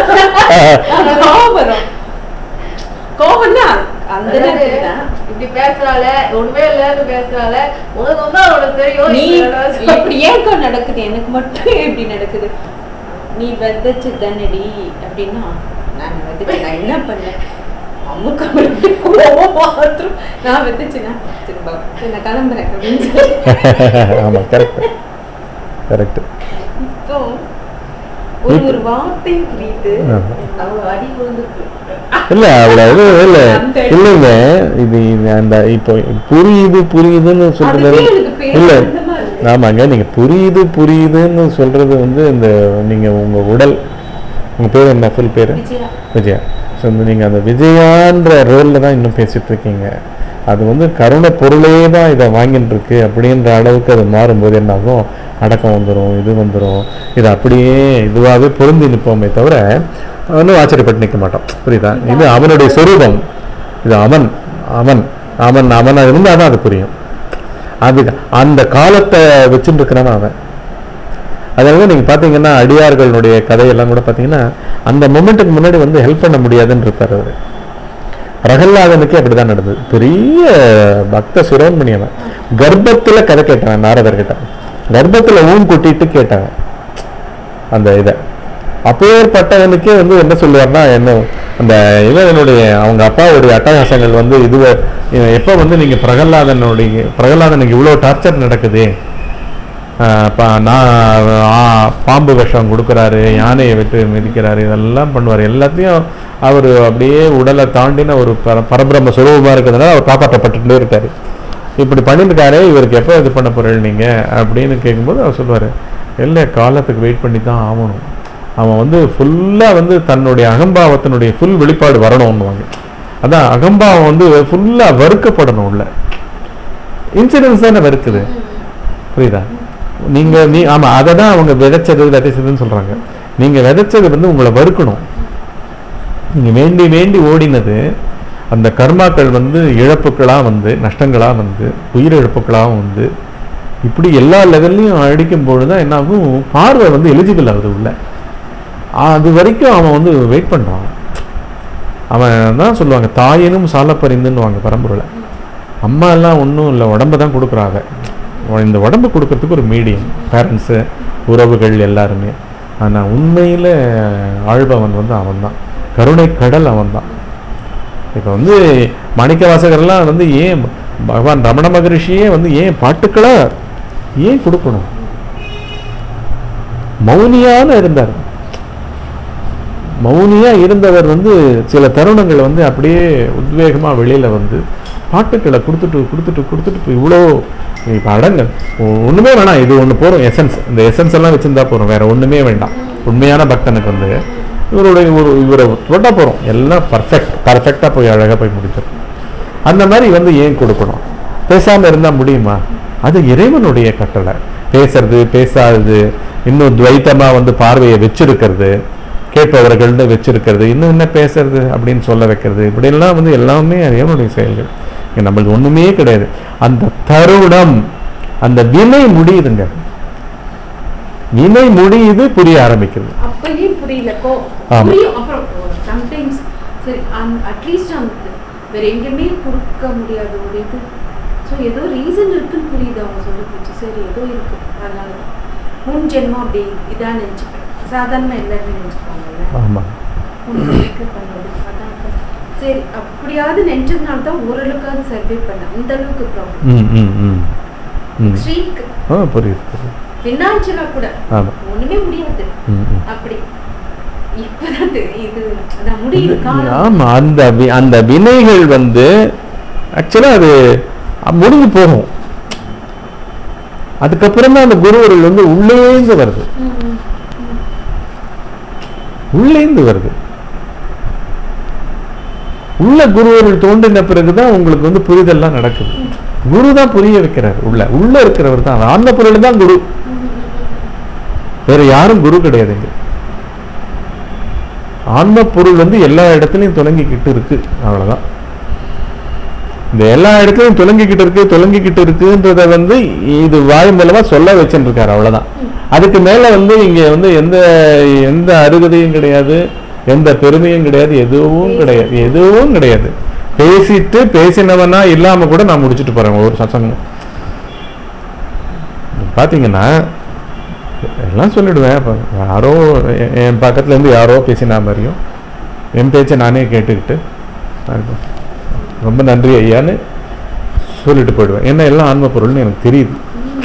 வருது. கோவம் வரும் கோவம்னா அந்த அதாவது, நேரத்துல தான் இப்படி பேசுறாள ஒண்ணுமே இல்லன்னு பேசுறாள உனக்கு வந்து அவளுக்கு தெரியும் நீ இப்படி இப்படி ஏன்க்கா நடக்குது எனக்கு மட்டும் ஏன் இப்படி நடக்குது நீ விதைச்சு தானடி அப்படின்னா நான் விதைச்சு நான் என்ன பண்ணேன் அம்முக்கு அவளுக்கு கோவம் மாத்திரம் நான் விதைச்சுனா சரி பா சரி, நான் கிளம்புறேன் அப்படின்னு சொல்லி ஆமா கரெக்ட் கரெக்ட் இப்போ ஒரு ஒரு வார்த்தையும் புரியுது அவள் அடி விழுந்துருக்கு இல்ல அவ்வளவு இல்ல அந்த இல்லைங்க இது இது அந்த இப்போ புரியுது புரியுதுன்னு சொல்றது அதுவே எனக்கு இல்ல பேரந்தமா இருக்கு. ஆமாங்க நீங்க புரியுது புரியுதுன்னு சொல்றது வந்து இந்த நீங்க உங்க உடல் உங்க பேர் என்ன ஃபுல் பேரு விஜயா விஜயா ஸோ நீங்கள் அந்த விஜயான்ற ரோலில் தான் இன்னும் பேசிட்டு இருக்கீங்க அது வந்து கருணை பொருளே தான் இதை வாங்கிட்டு இருக்கு அப்படின்ற அளவுக்கு அது மாறும்போது என்ன ஆகும் அடக்கம் வந்துடும் இது வந்துடும் இது அப்படியே இதுவாகவே பொருந்தி நிற்போமே தவிர ஒன்றும் ஆச்சரியப்பட்டு நிற்க மாட்டோம் புரியுதா இது அவனுடைய சொரூபம் இது அவன் அவன் அவன் அவன் இருந்தால் தான் அது புரியும் அது அந்த காலத்தை வச்சுட்டு இருக்கிறான் அவன் அதனால நீங்க பாத்தீங்கன்னா அடியார்களுடைய கதையெல்லாம் கூட பாத்தீங்கன்னா அந்த மொமெண்ட்டுக்கு முன்னாடி வந்து ஹெல்ப் பண்ண முடியாதுன்னு இருப்பார் அவரு பிரகல்லாதனுக்கே அப்படிதான் நடந்தது பெரிய பக்த சிரோன்மணி அவன் கர்ப்பத்துல கதை கேட்டான் நாரதர்கிட்ட கர்ப்பத்துல ஊன் கொட்டிட்டு கேட்டாங்க அந்த இதை அப்பேற்பட்டவனுக்கே வந்து என்ன சொல்லுவார்னா என்ன அந்த இவனுடைய அவங்க அப்பாவுடைய அட்டகாசங்கள் வந்து இதுவ எப்போ வந்து நீங்க பிரகல்லாதனுடைய பிரகல்லாதனுக்கு இவ்வளோ டார்ச்சர் நடக்குது ஆஹ் பா- நான் ஆ, பாம்பு விஷம் கொடுக்குறாரு யானையை விட்டு மிதிக்கிறாரு இதெல்லாம் பண்ணுவார் எல்லாத்தையும் அவர் அப்படியே உடலை தாண்டின ஒரு பர பரபிரம்ம சுரூபமாக இருக்கிறதுனால அவர் காப்பாற்றப்பட்டுட்டே இருக்காரு இப்படி பண்ணியிருக்காரே இவருக்கு எப்போ இது பண்ண போறீங்க நீங்க அப்படின்னு கேட்கும்போது அவர் சொல்லுவார் இல்லை காலத்துக்கு வெயிட் பண்ணி தான் ஆகணும் அவன் வந்து ஃபுல்லாக வந்து தன்னுடைய அகம்பாவத்தினுடைய ஃபுல் வெளிப்பாடு வரணும்னுவாங்க அதான் அகம்பாவம் வந்து ஃபுல்லாக வறுக்கப்படணும் உள்ள இன்சிடென்ட்ஸ் தானே வெறுக்குது புரியுதா நீங்க நீ ஆமா அதை தான் அவங்க விதைச்சது விதைச்சதுன்னு சொல்றாங்க நீங்க விதைச்சது வந்து உங்களை வறுக்கணும் நீங்க வேண்டி வேண்டி ஓடினது அந்த கர்மாக்கள் வந்து இழப்புகளா வந்து நஷ்டங்களா வந்து உயிரிழப்புகளா வந்து இப்படி எல்லா லெவல்லையும் அடிக்கும் பொழுதுதான் என்ன ஆகும் பார்வை வந்து எலிஜிபிள் ஆகுது உள்ள அது வரைக்கும் அவன் வந்து வெயிட் பண்றான் அவன் தான் சொல்லுவாங்க தாயினும் சாலப்பறிந்துன்னுவாங்க பரம்பொருளை அம்மா எல்லாம் ஒன்றும் இல்லை உடம்ப தான் கொடுக்குறாங்க இந்த உடம்பு கொடுக்கறதுக்கு ஒரு மீடியம் பேரண்ட்ஸு உறவுகள் எல்லாருமே ஆனால் உண்மையில் ஆழ்பவன் வந்து அவன்தான் கருணை கடல் அவன்தான் இப்போ வந்து மாணிக்க வாசகர்லாம் வந்து ஏன் பகவான் ரமண மகரிஷியே வந்து ஏன் பாட்டுக்களா ஏன் கொடுக்கணும் மௌனியான இருந்தார் மௌனியா இருந்தவர் வந்து சில தருணங்கள் வந்து அப்படியே உத்வேகமா வெளியில வந்து பாட்டுக்களை கொடுத்துட்டு கொடுத்துட்டு கொடுத்துட்டு இப்போ இவ்வளோ இப்போ அடங்க ஒண்ணுமே வேணாம் இது ஒண்ணு போறோம் எசன்ஸ் இந்த எசன்ஸ் எல்லாம் வச்சிருந்தா போறோம் வேற ஒண்ணுமே வேண்டாம் உண்மையான பக்தனுக்கு வந்து இவருடைய ஒரு இவரை தொட்டா போறோம் எல்லாம் பர்ஃபெக்ட் பர்ஃபெக்டா போய் அழகா போய் முடிச்சிடும் அந்த மாதிரி வந்து ஏன் கொடுக்கணும் பேசாம இருந்தா முடியுமா அது இறைவனுடைய கட்டளை பேசுறது பேசாதது இன்னும் துவைத்தமா வந்து பார்வையை வச்சிருக்கிறது கேட்பவர்கள்னு வச்சிருக்கிறது இன்னும் என்ன பேசுறது அப்படின்னு சொல்ல வைக்கிறது இப்படியெல்லாம் வந்து எல்லாமே இறைவனுடைய செயல்கள் இங்க நம்மளுக்கு ஒண்ணுமே கிடையாது அந்த தருணம் அந்த வினை முடியுதுங்க வினை முடியுது புரிய ஆரம்பிக்குது அப்பயே புரியல கோ ஆமா. புரியும் அப்புறம் சம்டைம்ஸ் சரி அட்லீஸ்ட் அந்த வேற எங்கேயுமே கொடுக்க முடியாத ஒரு இது ஸோ ஏதோ ரீசன் இருக்குன்னு புரியுது அவங்க சொல்லி போச்சு சரி ஏதோ இருக்கு அதனால தான். முன் ஜென்மம் அப்படி இதான் நினச்சிப்பேன் சாதாரணமாக எல்லாருமே நினச்சிப்பாங்கல்ல ஆமா முன்னுக்கு பண்ணது அதான் இப்ப சரி அப்படியாவது நினைச்சதுனால தான் ஓரளவுக்காவது சர்வே பண்ணேன் அந்த அளவுக்கு ப்ராப்ளம் ம் ம் ம் ம் ஸ்ட்ரீக் ஆ புரியுது புரியுது ஃபினான்ஷியலாக கூட ஆமா ஒண்ணுமே முடியாது ம் ம் அப்படி இப்பதான் தெரியுது அதான் முடியுது இது- காலம் ஆமா அந்த வி- அந்த வினைகள் வந்து ஆக்சுவலா அது அ- முடிஞ்சு போகும் அதுக்கப்புறம் தான் அந்த குருவர்கள் வந்து உள்ளேந்து வருது ம், ம். உள்ளேந்து வருது உள்ள குருவர்கள் தோன்றின பிறகுதான் உங்களுக்கு வந்து புரிதல்லாம் நடக்குது குரு தான் புரிய வைக்கிறார் உள்ள உள்ள இருக்கிறவர் தான் ஆன்ம பொருள் தான் குரு வேற யாரும் குரு கிடையாது இங்க ஆன்ம பொருள் வந்து எல்லா இடத்துலயும் துலங்கிக்கிட்டு இருக்கு அவ்வளவுதான் இந்த எல்லா இடத்துலயும் துலங்கிக்கிட்டு இருக்கு துலங்கிக்கிட்டு இருக்குன்றத வந்து இது வாய் மூலமா சொல்ல வச்சுட்டு இருக்காரு அவ்வளவுதான் அதுக்கு மேல வந்து இங்க வந்து எந்த எந்த அருகதையும் கிடையாது எந்த பெருமையும் கிடையாது எதுவும் கிடையாது எதுவும் கிடையாது பேசிட்டு பேசினவனா இல்லாம கூட நான் முடிச்சுட்டு போறேன் ஒரு சசங்கம் பாத்தீங்கன்னா எல்லாம் சொல்லிடுவேன் இப்ப யாரோ எ- என் பக்கத்துல இருந்து யாரோ பேசினா மாதிரியும் என் பேச்சை நானே கேட்டுக்கிட்டு நான் இருப்பேன். ரொம்ப நன்றி ஐயான்னு சொல்லிட்டு போயிடுவேன் ஏன்னா எல்லாம் ஆன்ம பொருள்னு எனக்கு தெரியுது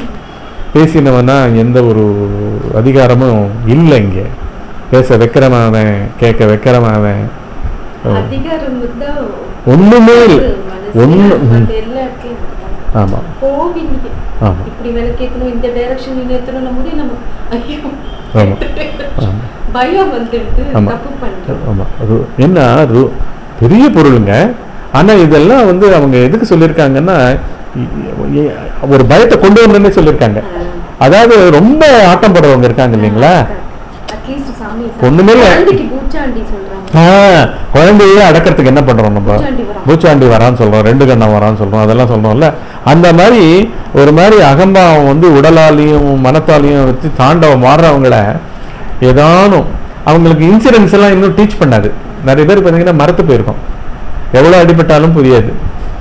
பேசினவனா எந்த ஒரு அதிகாரமும் இல்லை இங்கே பேச வைக்கிறவன் அவன் கேட்க வைக்கிறவன் அவன் அதிகாரம் இருந்தா ஒண்ணுமே இல்லை மனசுல ஒண்ணு மத்த எல்லா இடத்துலயும் அப்படிதான். ஆமா போவீங்க ஆமா இப்படி வேலை கேட்கணும் இந்த டைரக்ஷன் நீங்க எத்தணும் போது நம்ம ஐயோ ஆமா ஆமா பயம் வந்துடுது ஆமா. தப்பு பண்றோம் ஆமா ரு- என்ன ரு- பெரிய பொருளுங்க ஆனா இதெல்லாம் வந்து அவங்க எதுக்கு சொல்லியிருக்காங்கன்னா இ- இ- ஒரு பயத்தை கொண்டு வரணும்னே சொல்லியிருக்காங்க அதாவது ரொம்ப ஆட்டம் போடுறவங்க இருக்காங்க இல்லைங்களா அட்லீஸ்ட் சாமி ஒண்ணுமே இல்ல. குழந்தைக்கு பூச்சாண்டி சொல்றாங்க ஆ, குழந்தையே அடக்கிறதுக்கு என்ன பண்றோம் நம்ம பூச்சாண்டி வரான். பூச்சாண்டி வரான்னு சொல்றோம் ரெண்டு கண்ணம் வரான்னு சொல்றோம் அதெல்லாம் சொல்றோம்ல அந்த மாதிரி ஒரு மாதிரி அகம்பாவம் வந்து உடலாலையும் மனத்தாலையும் வச்சு தாண்டவம் மாறுறவங்கள ஏதானும் அவங்களுக்கு இன்சூரன்ஸ் எல்லாம் இன்னும் டீச் பண்ணாது நிறைய பேர் பார்த்தீங்கன்னா மறத்து போயிருக்கோம் எவ்வளவு அடிபட்டாலும் புரியாது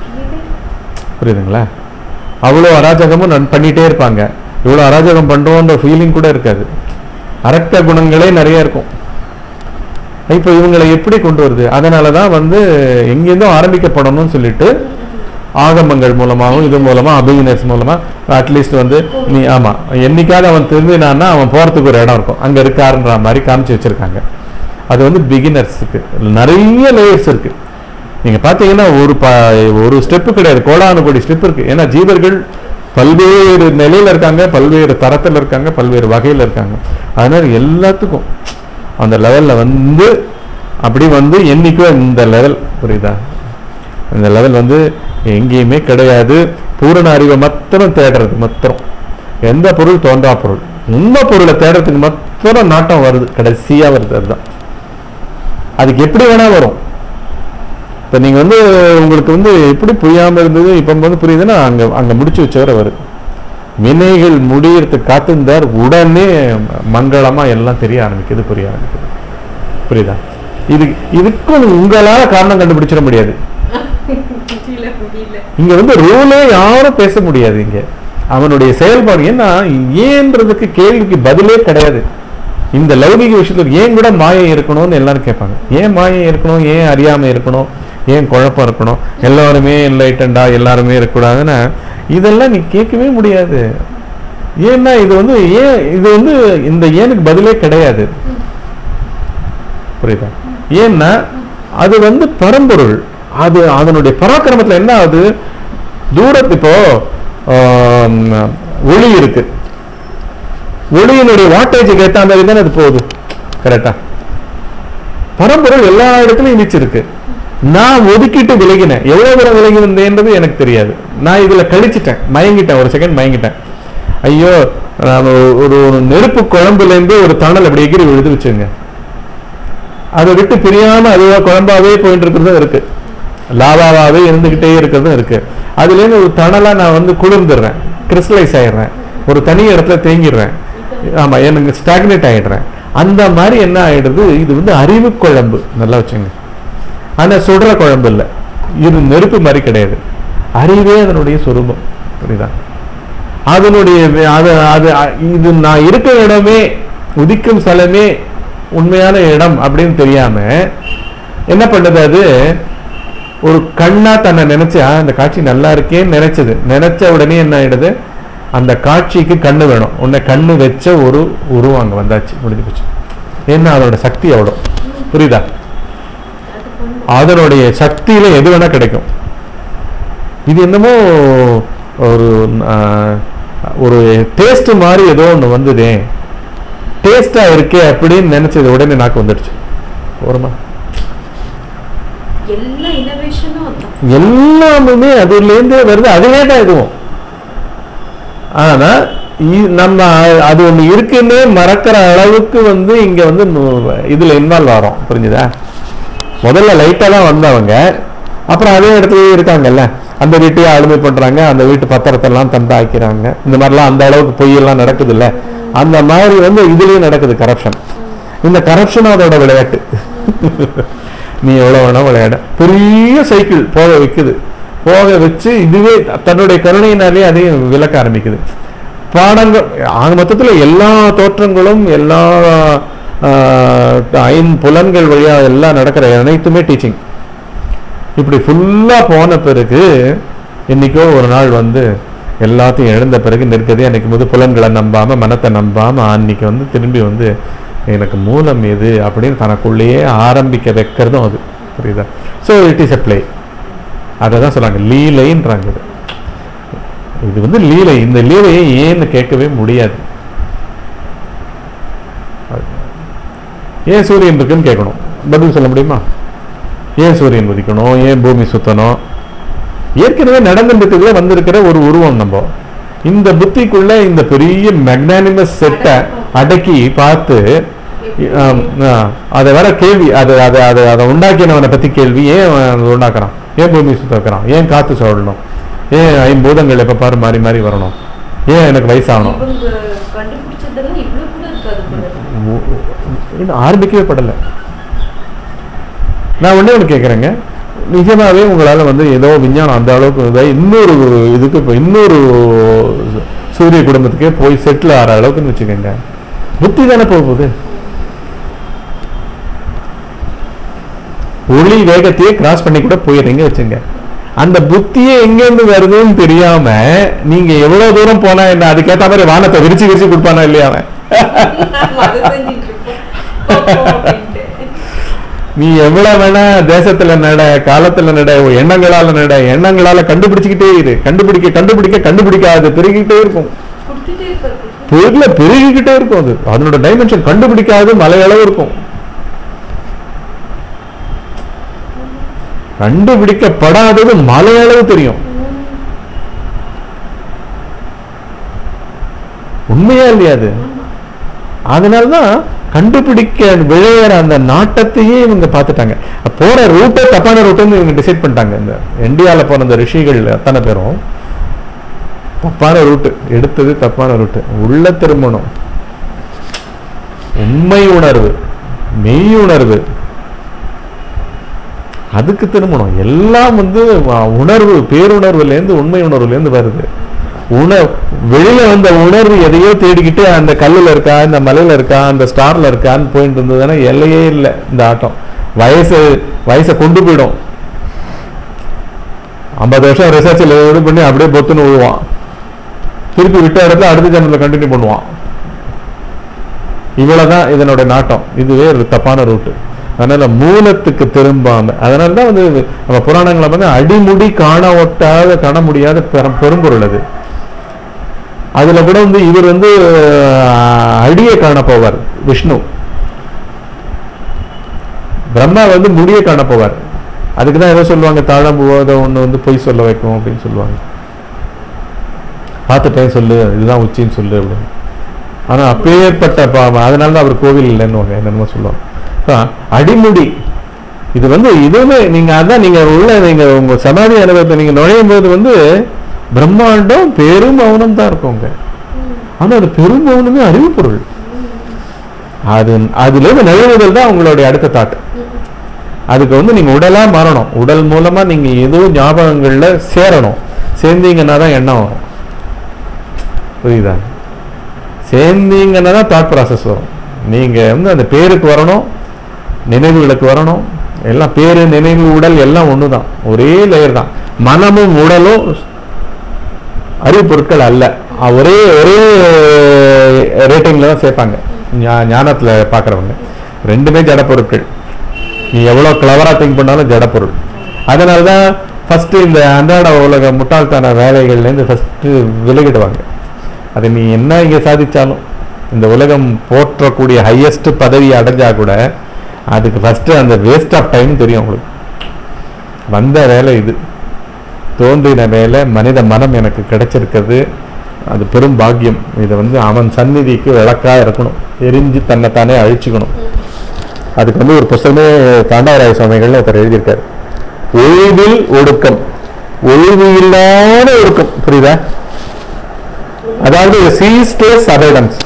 புரியுதுங்களா அவ்வளோ அராஜகமும் நன் பண்ணிட்டே இருப்பாங்க இவ்வளோ அராஜகம் பண்றோன்ற ஃபீலிங் கூட இருக்காது அரக்க குணங்களே நிறைய இருக்கும் இப்போ இவங்களை எப்படி கொண்டு வருது அதனால தான் வந்து எங்கேருந்தும் ஆரம்பிக்கப்படணும்னு சொல்லிட்டு ஆகமங்கள் மூலமாகவும் இது மூலமா அபிகினஸ் மூலமா அட்லீஸ்ட் வந்து நீ ஆமா என்னைக்காவது அவன் திரும்பினான்னா அவன் போறதுக்கு ஒரு இடம் இருக்கும் அங்க இருக்காருன்ற மாதிரி காமிச்சு வச்சிருக்காங்க அது வந்து பிகினர்ஸுக்கு நிறைய லேயர்ஸ் இருக்கு நீங்க பாத்தீங்கன்னா ஒரு ப ஒரு ஸ்டெப்பு கிடையாது கோடானு கோடி ஸ்டெப் இருக்கு ஏன்னா ஜீவர்கள் பல்வேறு நிலையில இருக்காங்க பல்வேறு தரத்துல இருக்காங்க பல்வேறு வகையில இருக்காங்க அதனால எல்லாத்துக்கும் அந்த லெவல்ல வந்து அப்படி வந்து என்னைக்கும் இந்த லெவல் புரியுதா இந்த லெவல் வந்து எங்கேயுமே கிடையாது பூரண அறிவை மாத்திரம் தேடுறது மாத்திரம் எந்த பொருள் தோன்றா பொருள் உண்மை பொருளை தேடுறதுக்கு மாத்திரம் நாட்டம் வருது கடைசியா வருது அதுதான் அதுக்கு எப்படி வேணா வரும் இப்போ நீங்க வந்து உங்களுக்கு வந்து எப்படி புரியாம இருந்தது இப்போ வந்து புரியுதுன்னா அங்க அங்க முடிச்சு வச்சவரை வரும் வினைகள் முடியறதுக்கு காத்திருந்தார் உடனே மங்களமா எல்லாம் தெரிய ஆரம்பிக்குது புரிய ஆரம்பிக்குது புரியுதா இது இதுக்கும் உங்களால காரணம் கண்டுபிடிச்சிட முடியாது முடியல முடியல இங்க வந்து ரூலே யாரும் பேச முடியாது இங்க அவனுடைய செயல்பாடு ஏன்னா ஏன்றதுக்கு கேள்விக்கு பதிலே கிடையாது இந்த லௌகிக விஷயத்துல ஏன் கூட மாயை இருக்கணும்னு எல்லாரும் கேட்பாங்க ஏன் மாயை இருக்கணும் ஏன் அறியாமை இருக்கணும் ஏன் குழப்பம் இருக்கணும் எல்லாருமே என்லைட்டண்டா எல்லாருமே இருக்கக்கூடாதுன்னா இதெல்லாம் நீ கேட்கவே முடியாது ஏன்னா இது வந்து ஏன் இது வந்து இந்த ஏனுக்கு பதிலே கிடையாது புரியுதா ஏன்னா அது வந்து பரம்பொருள் அது அதனுடைய பராக்கிரமத்துல என்ன ஆகுது தூரத்து இப்போ ஆம், ஒளி இருக்கு ஒளியினுடைய வாட்டேஜுக்கு ஏற்ற அந்த தானே அது போகுது கரெக்டா பரம்பொருள் எல்லா இடத்துலயும் வீச்சிருக்கு நான் ஒதுக்கிட்டு விலகினேன் எவ்வளவு தூரம் விலகி வந்தேன்றது எனக்கு தெரியாது நான் இதுல கழிச்சிட்டேன் மயங்கிட்டேன் ஒரு செகண்ட் மயங்கிட்டேன் ஐயோ நான் ஒரு- ஒரு ஒரு நெருப்பு குழம்புல இருந்து ஒரு தணல் அப்படி எகிரி விழுது வச்சுங்க அதை விட்டு பிரியாம அதுவா குழம்பாவே போயிட்டு இருக்கிறதும் இருக்கு லாவாவாவே இருந்துகிட்டே இருக்கிறதும் இருக்கு அதுலேருந்து ஒரு தணலா நான் வந்து குளிர்ந்துடுறேன் கிறிஸ்டலைஸ் ஆயிடுறேன் ஒரு தனி இடத்துல தேங்கிடுறேன் ஆமா எனக்கு ஸ்டாக்னேட் ஆயிடுறேன் அந்த மாதிரி என்ன ஆயிடுது இது வந்து அறிவு குழம்பு நல்லா வச்சுங்க ஆனா சுடுற குழம்பு இல்லை இது நெருப்பு மாதிரி கிடையாது அறிவே அதனுடைய சொரூபம் புரியுதா அதனுடைய வே- அது அது அ- இது நான் இருக்கிற இடமே உதிக்கும் ஸ்தலமே உண்மையான இடம் அப்படின்னு தெரியாம என்ன பண்ணுது அது ஒரு கண்ணா தன்னை நினைச்சா அந்த காட்சி நல்லா இருக்கேன்னு நினைச்சது நினைச்ச உடனே என்ன ஆயிடுது அந்த காட்சிக்கு கண்ணு வேணும் உன்னை கண்ணு வச்ச ஒரு உருவம் அங்க வந்தாச்சு முடிஞ்சு போச்சு ஏன்னா அதோட சக்தி அவ்வளோ புரியுதா அது பண்ணு அதனுடைய சக்தியில எது வேணா கிடைக்கும் இது என்னமோ ஒரு ஆஹ், ஒரு டேஸ்ட் மாதிரி ஏதோ ஒன்று வந்ததே டேஸ்டா இருக்கே அப்படின்னு நினைச்சது உடனே நாக்கு வந்துடுச்சு ஓரமா எல்லா இனோவேஷனும் அதான் எல்லாமே அதுலேருந்தே வருது அதுவே தான் இதுவும் ஆனா இ- நம்ம அ- அது ஒண்ணு இருக்குன்னே மறக்கிற அளவுக்கு வந்து இங்க வந்து நு- இதுல இன்வால்வ் ஆகிறோம் புரிஞ்சுதா முதல்ல லைட்டா தான் வந்தவங்க அப்புறம் அதே இடத்துலயே இருக்காங்கல்ல அந்த வீட்டையே ஆளுமை பண்றாங்க அந்த வீட்டு பத்திரத்தை எல்லாம் தந்தாக்கிறாங்க இந்த மாதிரிலாம் அந்த அளவுக்கு பொய்யெல்லாம் நடக்குது இல்ல அந்த மாதிரி வந்து இதுலயும் நடக்குது கரப்ஷன் இந்த கரப்ஷன் அதோட விளையாட்டு நீ எவ்வளவு வேணா விளையாட பெரிய சைக்கிள் போக வைக்குது போக வச்சு இதுவே தன்னுடைய கருணையினாலே அதையும் விளக்க ஆரம்பிக்குது பாடங்கள் ஆக மொத்தத்துல எல்லா தோற்றங்களும் எல்லா ஆஹ், ஐம்புலன்கள் வழியா எல்லாம் நடக்கிற அனைத்துமே டீச்சிங் இப்படி ஃபுல்லா போன பிறகு என்னைக்கோ ஒரு நாள் வந்து எல்லாத்தையும் இழந்த பிறகு நிற்கதே அன்னைக்கு முது புலன்களை நம்பாம மனத்தை நம்பாம அன்னைக்கு வந்து திரும்பி வந்து எனக்கு மூலம் எது அப்படின்னு தனக்குள்ளேயே ஆரம்பிக்க வைக்கிறதும் அது புரியுதா so it is a play அதை தான் சொல்றாங்க லீலைன்றாங்க இது இது வந்து லீலை இந்த லீலையை ஏன்னு கேட்கவே முடியாது ஏன் சூரியன் இருக்குன்னு கேட்கணும் பதில் சொல்ல முடியுமா ஏன் சூரியன் உதிக்கணும் ஏன் பூமி சுத்தணும் ஏற்கனவே நடந்துட்டு வந்திருக்கிற ஒரு உருவம் நம்ம இந்த புத்திக்குள்ள இந்த பெரிய மெக்னானிமஸ் செட்டை அடக்கி பார்த்து ஆம், ஆ, அதை வர கேள்வி அது அதை அதை அதை உண்டாக்கினவனை பத்தி கேள்வி ஏன் அவன் அதை உண்டாக்குறான் ஏன் பூமி சுத்த வைக்கிறான் ஏன் காத்து சொல்லணும் ஏன் ஐம்பூதங்கள் எப்ப பாரு மாறி மாறி வரணும் ஏன் எனக்கு வயசாகணும் இவங்க கண்டுபிடிச்சதெல்லாம் இவ்வளவு கூட இருக்காது போல இருக்கு. உ- உ- இன்னும் ஆரம்பிக்கவே படல நான் ஒண்ணே ஒன்று கேட்குறேங்க நிஜமாவே உங்களால வந்து ஏதோ விஞ்ஞானம் அந்த அளவுக்கு இதாகி இன்னொரு இதுக்கு இப்போ இன்னொரு சூரிய குடும்பத்துக்கே போய் செட்டில் ஆகிற அளவுக்குன்னு வச்சுக்கோங்க புத்தி தானே போக போகுது ஒளி வேகத்தையே கிராஸ் பண்ணி கூட போயிடுறீங்க வச்சுங்க அந்த புத்தியே எங்கேருந்து வருதுன்னு தெரியாம நீங்க எவ்வளவு தூரம் போனா என்ன அதுக்கேத்த மாதிரி வானத்தை விரிச்சு விரிச்சு கொடுப்பானா இல்லையா அவன் நாம அதை செஞ்சுட்டு இருப்போம். பார்ப்போம் அப்படின்ட்டு. நீ எவ்வளவு வேணா தேசத்துல நட காலத்துல நட எண்ணங்களால நட எண்ணங்களால கண்டுபிடிச்சுக்கிட்டே இரு கண்டுபிடிக்க கண்டுபிடிக்க கண்டுபிடிக்காது பெருகிக்கிட்டே இருக்கும் கொடுத்துட்டே இருப்பாரு. பொருள பெருகிக்கிட்டே இருக்கும் அது அதனோட டைமென்ஷன் கண்டுபிடிக்காது மலையளவு இருக்கும் கண்டுபிடிக்கப்படாதது மலையளவு தெரியும் உண்மையா இல்லையா அது அதனாலதான் கண்டுபிடிக்க விளையிற அந்த நாட்டத்தையே இவங்க பார்த்துட்டாங்க போற ரூட்டே தப்பான ரூட்டுன்னு இவங்க டிசைட் பண்ணிட்டாங்க இந்த இந்தியால போன இந்த ரிஷிகள் அத்தனை பேரும் தப்பான ரூட்டு எடுத்தது தப்பான ரூட்டு உள்ள திரும்பணும் உண்மை உணர்வு மெய் உணர்வு அதுக்கு திரும்பணும் எல்லாம் வந்து வ- உணர்வு பேருணர்வுல இருந்து உண்மை உணர்வுல இருந்து வருது உண வெளியில வந்த உணர்வு எதையோ தேடிக்கிட்டு அந்த கல்லுல இருக்கா இந்த மலையில இருக்கா அந்த ஸ்டார்ல இருக்கான்னு போயிட்டு இருந்ததுன்னா எல்லையே இல்லை இந்த ஆட்டம் வயசு வயசை கொண்டு போயிடும் ஐம்பது வருஷம் ரிசர்ச்சில் இது பண்ணி அப்படியே பொத்துன்னு விழுவான் திருப்பி விட்ட இடத்துல அடுத்த ஜன்னத்தில் கண்டினியூ பண்ணுவான் இவ்வளவுதான் இதனோட நாட்டம் இதுவே ஒரு தப்பான ரூட்டு அதனால மூலத்துக்கு திரும்பாம அதனால தான் வந்து இது நம்ம புராணங்களை வந்து அடிமுடி காண ஒட்டாத காண முடியாத பெரும் பெரும்பொருள் அது அதுல கூட வந்து இவர் வந்து அஹ், அடியை காண போவார் விஷ்ணு பிரம்மா வந்து முடியை காண போவார் அதுக்கு தான் ஏதோ சொல்லுவாங்க தாழம்புவாத ஒண்ணு வந்து பொய் சொல்ல வைக்கும் அப்படின்னு சொல்லுவாங்க பார்த்துட்டேன் சொல்லு இதுதான் உச்சின்னு சொல்லு அப்படின்னு ஆனா அப்பேற்பட்ட பாவம் அதனால தான் அவர் கோவில் இல்லைன்னு என்னென்னமோ சொல்லுவாங்க அதான் அடிமுடி இது வந்து இதுவுமே நீங்க அதான் நீங்க உள்ள நீங்க உங்க சமாதி அனுபவத்தை நீங்க நுழையும் போது வந்து பிரம்மாண்டம் பெரும் மௌனம் தான் இருக்குங்க ஆனா அது பெரும் மௌனமே அறிவு பொருள் அது அதுல இருந்து நழுவுதல் தான் உங்களுடைய அடுத்த தாட் அதுக்கு வந்து நீங்க உடலா மாறணும் உடல் மூலமா நீங்க ஏதோ ஞாபகங்கள்ல சேரணும் சேர்ந்தீங்கன்னா தான் எண்ணம் வரும் புரியுதா சேர்ந்தீங்கன்னா தான் தாட் ப்ராசஸ் வரும் நீங்க வந்து அந்த பேருக்கு வரணும் நினைவுகளுக்கு வரணும் எல்லாம் பேரு நினைவு உடல் எல்லாம் ஒண்ணுதான் ஒரே லேயர் தான் மனமும் உடலும் அறிவு பொருட்கள் அல்ல அஹ் ஒரே ஒரே ரேட்டிங்ல தான் சேர்ப்பாங்க ஞா- ஞானத்துல பார்க்கறவங்க ரெண்டுமே ஜட பொருட்கள் நீ எவ்வளவு கிளவரா திங்க் பண்ணாலும் ஜட பொருள் அதனால தான் ஃபர்ஸ்ட் இந்த அன்றாட உலக முட்டாள்தன வேலைகள்ல இருந்து ஃபர்ஸ்ட் விலகிடுவாங்க அதை நீ என்ன இங்க சாதிச்சாலும் இந்த உலகம் போற்றக்கூடிய ஹையஸ்ட் பதவி அடைஞ்சா கூட அதுக்கு ஃபர்ஸ்ட் அந்த வேஸ்ட் ஆஃப் டைம் தெரியும் உங்களுக்கு வந்த வேலை இது தோன்றின வேலை மனித மனம் எனக்கு கிடைச்சிருக்கிறது அது பெரும் பாக்கியம் இதை வந்து அவன் சந்நிதிக்கு விளக்கா இருக்கணும் எரிஞ்சு தன்னைத்தானே அழிச்சுக்கணும் அதுக்கு வந்து ஒரு புஸ்தகமே தாண்டவராய சுவாமிகள்னு ஒருத்தர் எழுதியிருக்காரு ஒழிவில் ஒடுக்கம் ஒழிவு இல்லாத ஒடுக்கம் புரியுதா அதாவது சீஸ்டேஸ் அபைடன்ஸ்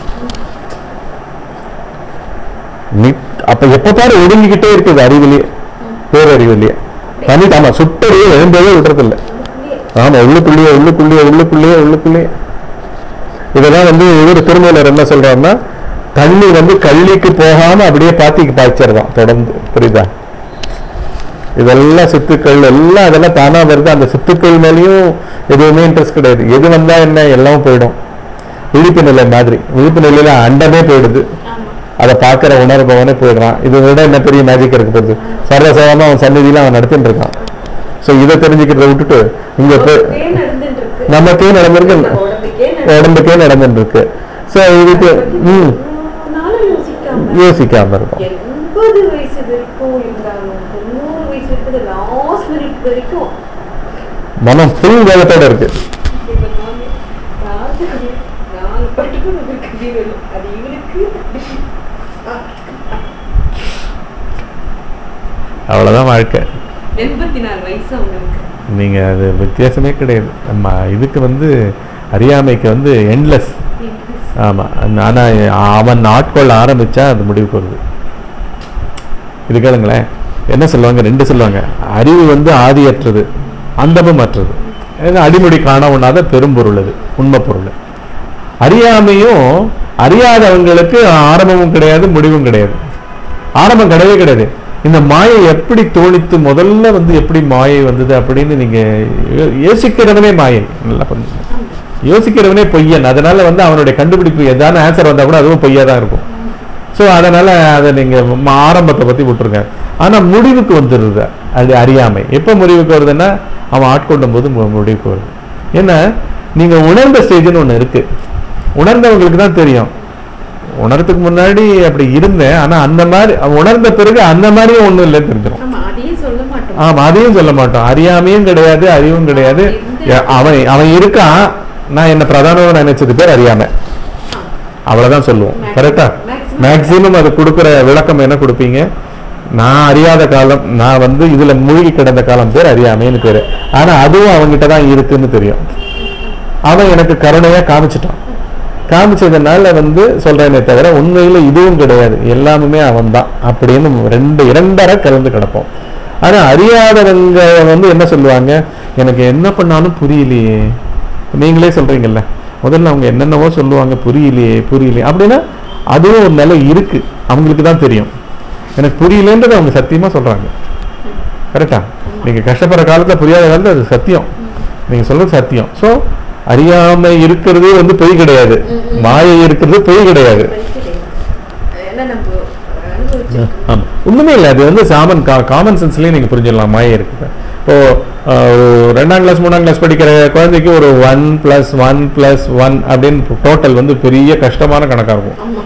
அப்ப எப்ப பாரு ஒடுங்கிக்கிட்டே இருக்குது அறிவிலேயே பேரறிவிலேயே தனி ஆமா சுட்டறியே எழுந்ததே விடுறது இல்லை ஆமா உள்ளுக்குள்ளேயே உள்ளுக்குள்ளேயே உள்ளுக்குள்ளேயே உள்ளுக்குள்ளேயே இதெல்லாம் வந்து இவர் திருமூலர் என்ன சொல்றாருன்னா தண்ணி வந்து கள்ளிக்கு போகாம அப்படியே பாத்திக்கு பாய்ச்சிருதான் தொடர்ந்து புரியுதா இதெல்லாம் சித்துக்கள் எல்லாம் அதெல்லாம் தானா வருது அந்த சித்துக்கள் மேலேயும் எதுவுமே இன்ட்ரெஸ்ட் கிடையாது எது வந்தா என்ன எல்லாம் போயிடும் விழிப்பு நிலை மாதிரி விழிப்பு நிலையில அண்டமே போயிடுது ஆமா அதை பார்க்கிற உணர்பவனே போயிடுறான் இதை விட என்ன பெரிய மேஜிக் இருக்க போகுது சர்வசாதாரணமா அவன் சந்நிதியில அவன் நடத்திட்டு இருக்கான் சோ இதை தெரிஞ்சுக்கிறத விட்டுட்டு இங்க போய் உடம்புக்கே நடந்துட்டு இருக்கு நமக்கே நடந்திருக்கு நம்ம உடம்புக்கே நடந்து- உடம்புக்கே நடந்துட்டு இருக்கு சோ இதுக்கு ம் ஒரு நாளும் யோசிக்காம யோசிக்காம இருக்கும் எண்பது வயசு வரைக்கும் இருந்தாலும் தொண்ணூறு வயசு வரைக்கும் லாஸ்ட் மினிட் வரைக்கும் மனம் ஃபுல் வேகத்தோட இருக்கு இப்ப நானு ராத்திரி நாலு பட்டுக்கு இருக்குது அது இவனுக்கு அவ்வளவுதான் வாழ்க்கை எண்பத்தி நாலு வயசு அவங்களுக்கு நீங்க அது வித்தியாசமே கிடையாது நம்ம இதுக்கு வந்து அறியாமைக்கு வந்து எண்ட்லெஸ் ஆமா ஆனா அவன் ஆட்கொள்ள ஆரம்பிச்சா அது முடிவுக்கு வருது இது கேளுங்களேன் என்ன சொல்லுவாங்க ரெண்டு சொல்லுவாங்க அறிவு வந்து ஆதியற்றது அந்தமுமற்றது ஏன்னா அடிமுடி காண உண்ணாத பெரும்பொருள் அது உண்மை பொருள் அறியாமையும் அறியாதவங்களுக்கு ஆரம்பமும் கிடையாது முடிவும் கிடையாது ஆரம்பம் கிடையவே கிடையாது இந்த மாயை எப்படி தோணித்து முதல்ல வந்து எப்படி மாயை வந்தது அப்படின்னு நீங்க யோ- யோசிக்கிறவனே மாயை நல்லா பண்ணுங்க யோசிக்கிறவனே பொய்யன் அதனால வந்து அவனுடைய கண்டுபிடிப்பு ஏதாவது ஆன்சர் வந்தா கூட அதுவும் பொய்யா தான் இருக்கும் ஸோ அதனால அதை நீங்க ம- ஆரம்பத்தை பத்தி விட்டுருங்க ஆனா முடிவுக்கு வந்துடுது அது அறியாமை எப்போ முடிவுக்கு வருதுன்னா அவன் ஆட்கொள்ளும் போது மு- முடிவுக்கு வருது ஏன்னா நீங்க உணர்ந்த ஸ்டேஜ்னு ஒண்ணு இருக்கு உணர்ந்தவங்களுக்கு தான் தெரியும் உணர்றதுக்கு முன்னாடி அப்படி இருந்தேன் ஆனா அந்த மாதிரி உணர்ந்த பிறகு அந்த மாதிரியும் ஒண்ணும் இல்லை தெரிஞ்சிடும் நம்ம அதையே சொல்ல மாட்டோம் ஆமா அதையும் சொல்ல மாட்டோம் அறியாமையும் கிடையாது அறிவும் கிடையாது எ- அவன் அவன் இருக்கான் நான் என்ன பிரதானம் நினைச்சது பேர் அறியாம அவ்வளவுதான் சொல்லுவோம் Maximum. கரெக்டா Maximum. மேக்சிமம் அது கொடுக்குற விளக்கம் என்ன கொடுப்பீங்க நான் அறியாத காலம் நான் வந்து இதுல மூழ்கி கிடந்த காலம் பேர் அறியாமைன்னு பேரு ஆனா அதுவும் அவன்கிட்ட தான் இருக்குன்னு தெரியும் அவன் எனக்கு கருணையா காமிச்சிட்டான் காமிச்சதுனால வந்து சொல்றேனே தவிர உண்மையில இதுவும் கிடையாது எல்லாமே அவன் தான் அப்படின்னு ரெண்டு இரண்டரை கலந்து கிடப்போம் ஆனா அறியாதவங்க வந்து என்ன சொல்லுவாங்க எனக்கு என்ன பண்ணாலும் புரியலையே நீங்களே சொல்றீங்கல்ல முதல்ல அவங்க என்னென்னவோ சொல்லுவாங்க புரியலையே புரியலையே அப்படின்னா அதுவும் ஒரு நிலை இருக்கு அவங்களுக்கு தான் தெரியும் எனக்கு புரியலன்றது அவங்க சத்தியமா சொல்றாங்க கரெக்டா நீங்க கஷ்டப்படுற காலத்துல புரியாத காலத்துல அது சத்தியம் நீங்க சொல்றது சத்தியம் சோ அறியாமை இருக்கிறது வந்து பொய் கிடையாது மாயை இருக்கிறது பொய் கிடையாது ஏன்னா நம்ம அனுபவிச்சிருக்கோம். ஆமா ஒண்ணுமே இல்லை அது வந்து சாமன் காமன் சென்ஸ்லயே நீங்க புரிஞ்சிடலாம் மாயை இருக்குது இப்போ அஹ், ஒரு ரெண்டாம் கிளாஸ் மூணாம் கிளாஸ் படிக்கிற குழந்தைக்கு ஒரு one plus one plus one அப்படின்னு டோட்டல் வந்து பெரிய கஷ்டமான கணக்கா இருக்கும் ஆமா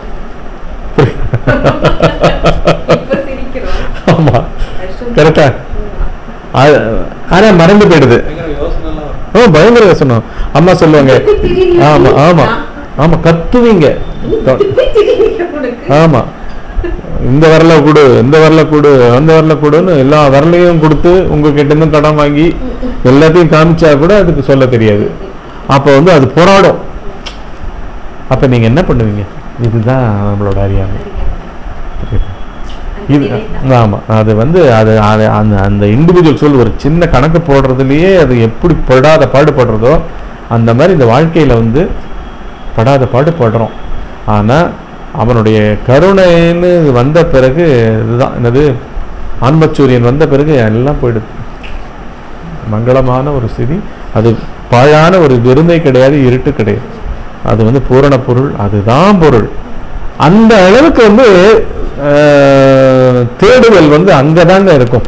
இப்ப சிரிக்கிறோம் ஆமா கஷ்டம். கரெக்டா ஆனா மறந்து போயிடுது பயங்கர யோசனைலாம் வரும். ஓ பயங்கர யோசனம் அம்மா சொல்லுவாங்க இதுக்கு தெரியலையா? ஆமா ஆமா ஆமா கத்துவீங்க இது போய் தெரியலையா உனக்கு? ஆமா இந்த வரல கொடு இந்த வரல கொடு அந்த வரல கொடுன்னு எல்லா வரலையும் கொடுத்து உங்ககிட்ட இருந்து கடன் வாங்கி எல்லாத்தையும் காமிச்சா கூட அதுக்கு சொல்ல தெரியாது அப்போ வந்து அது போராடும் அப்ப நீங்க என்ன பண்ணுவீங்க இதுதான் நம்மளோட அறியாமை புரியுதா? இது ஆமா அது வந்து அது அது- அந்த அந்த இண்டிவிஜுவல் சொல் ஒரு சின்ன கணக்கு போடுறதுலயே அது எப்படி படாத பாடுபடுறதோ அந்த மாதிரி இந்த வாழ்க்கையில வந்து படாத பாடுபடுறோம் ஆனா அவனுடைய கருணைன்னு வந்த பிறகு இதுதான் என்னது ஆன்மச்சூரியன் வந்த பிறகு எல்லாம் போயிடுது மங்களமான ஒரு ஸ்திதி அது பாழான ஒரு வெறுமை கிடையாது இருட்டு கிடையாது அது வந்து பூரண பொருள் அதுதான் பொருள் அந்த அளவுக்கு வந்து அஹ், தேடுதல் வந்து அங்கதாங்க இருக்கும்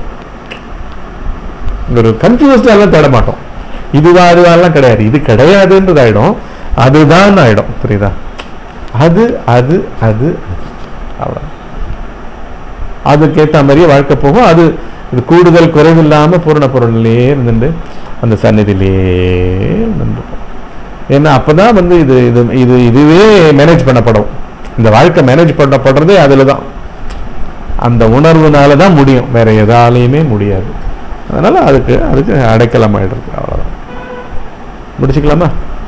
ஒரு கன்ஃபியூஸ்டாலாம் தேட மாட்டோம் இதுவா அதுவாலாம் கிடையாது இது கிடையாதுன்றது ஆயிடும் அதுதான் ஆயிடும் புரியுதா அது அது அது அவ்வளோ அதுக்கேற்ற மாதிரியே வாழ்க்கை போகும் அது இது கூடுதல் குறைவில்லாம பூரண பொருள்லயே இருந்துட்டு அந்த சந்நிதியிலேயே இருந்துருக்கும் ஏன்னா அப்பதான் வந்து இது இது இது இதுவே மேனேஜ் பண்ணப்படும் இந்த வாழ்க்கை மேனேஜ் பண்ணப்படுறதே அதுல தான் அந்த உணர்வுனால தான் முடியும் வேற எதாலையுமே முடியாது அதனால அதுக்கு அதுக்கு அடைக்கலம் ஆயிடுறது அவ்வளவுதான் முடிச்சுக்கலாமா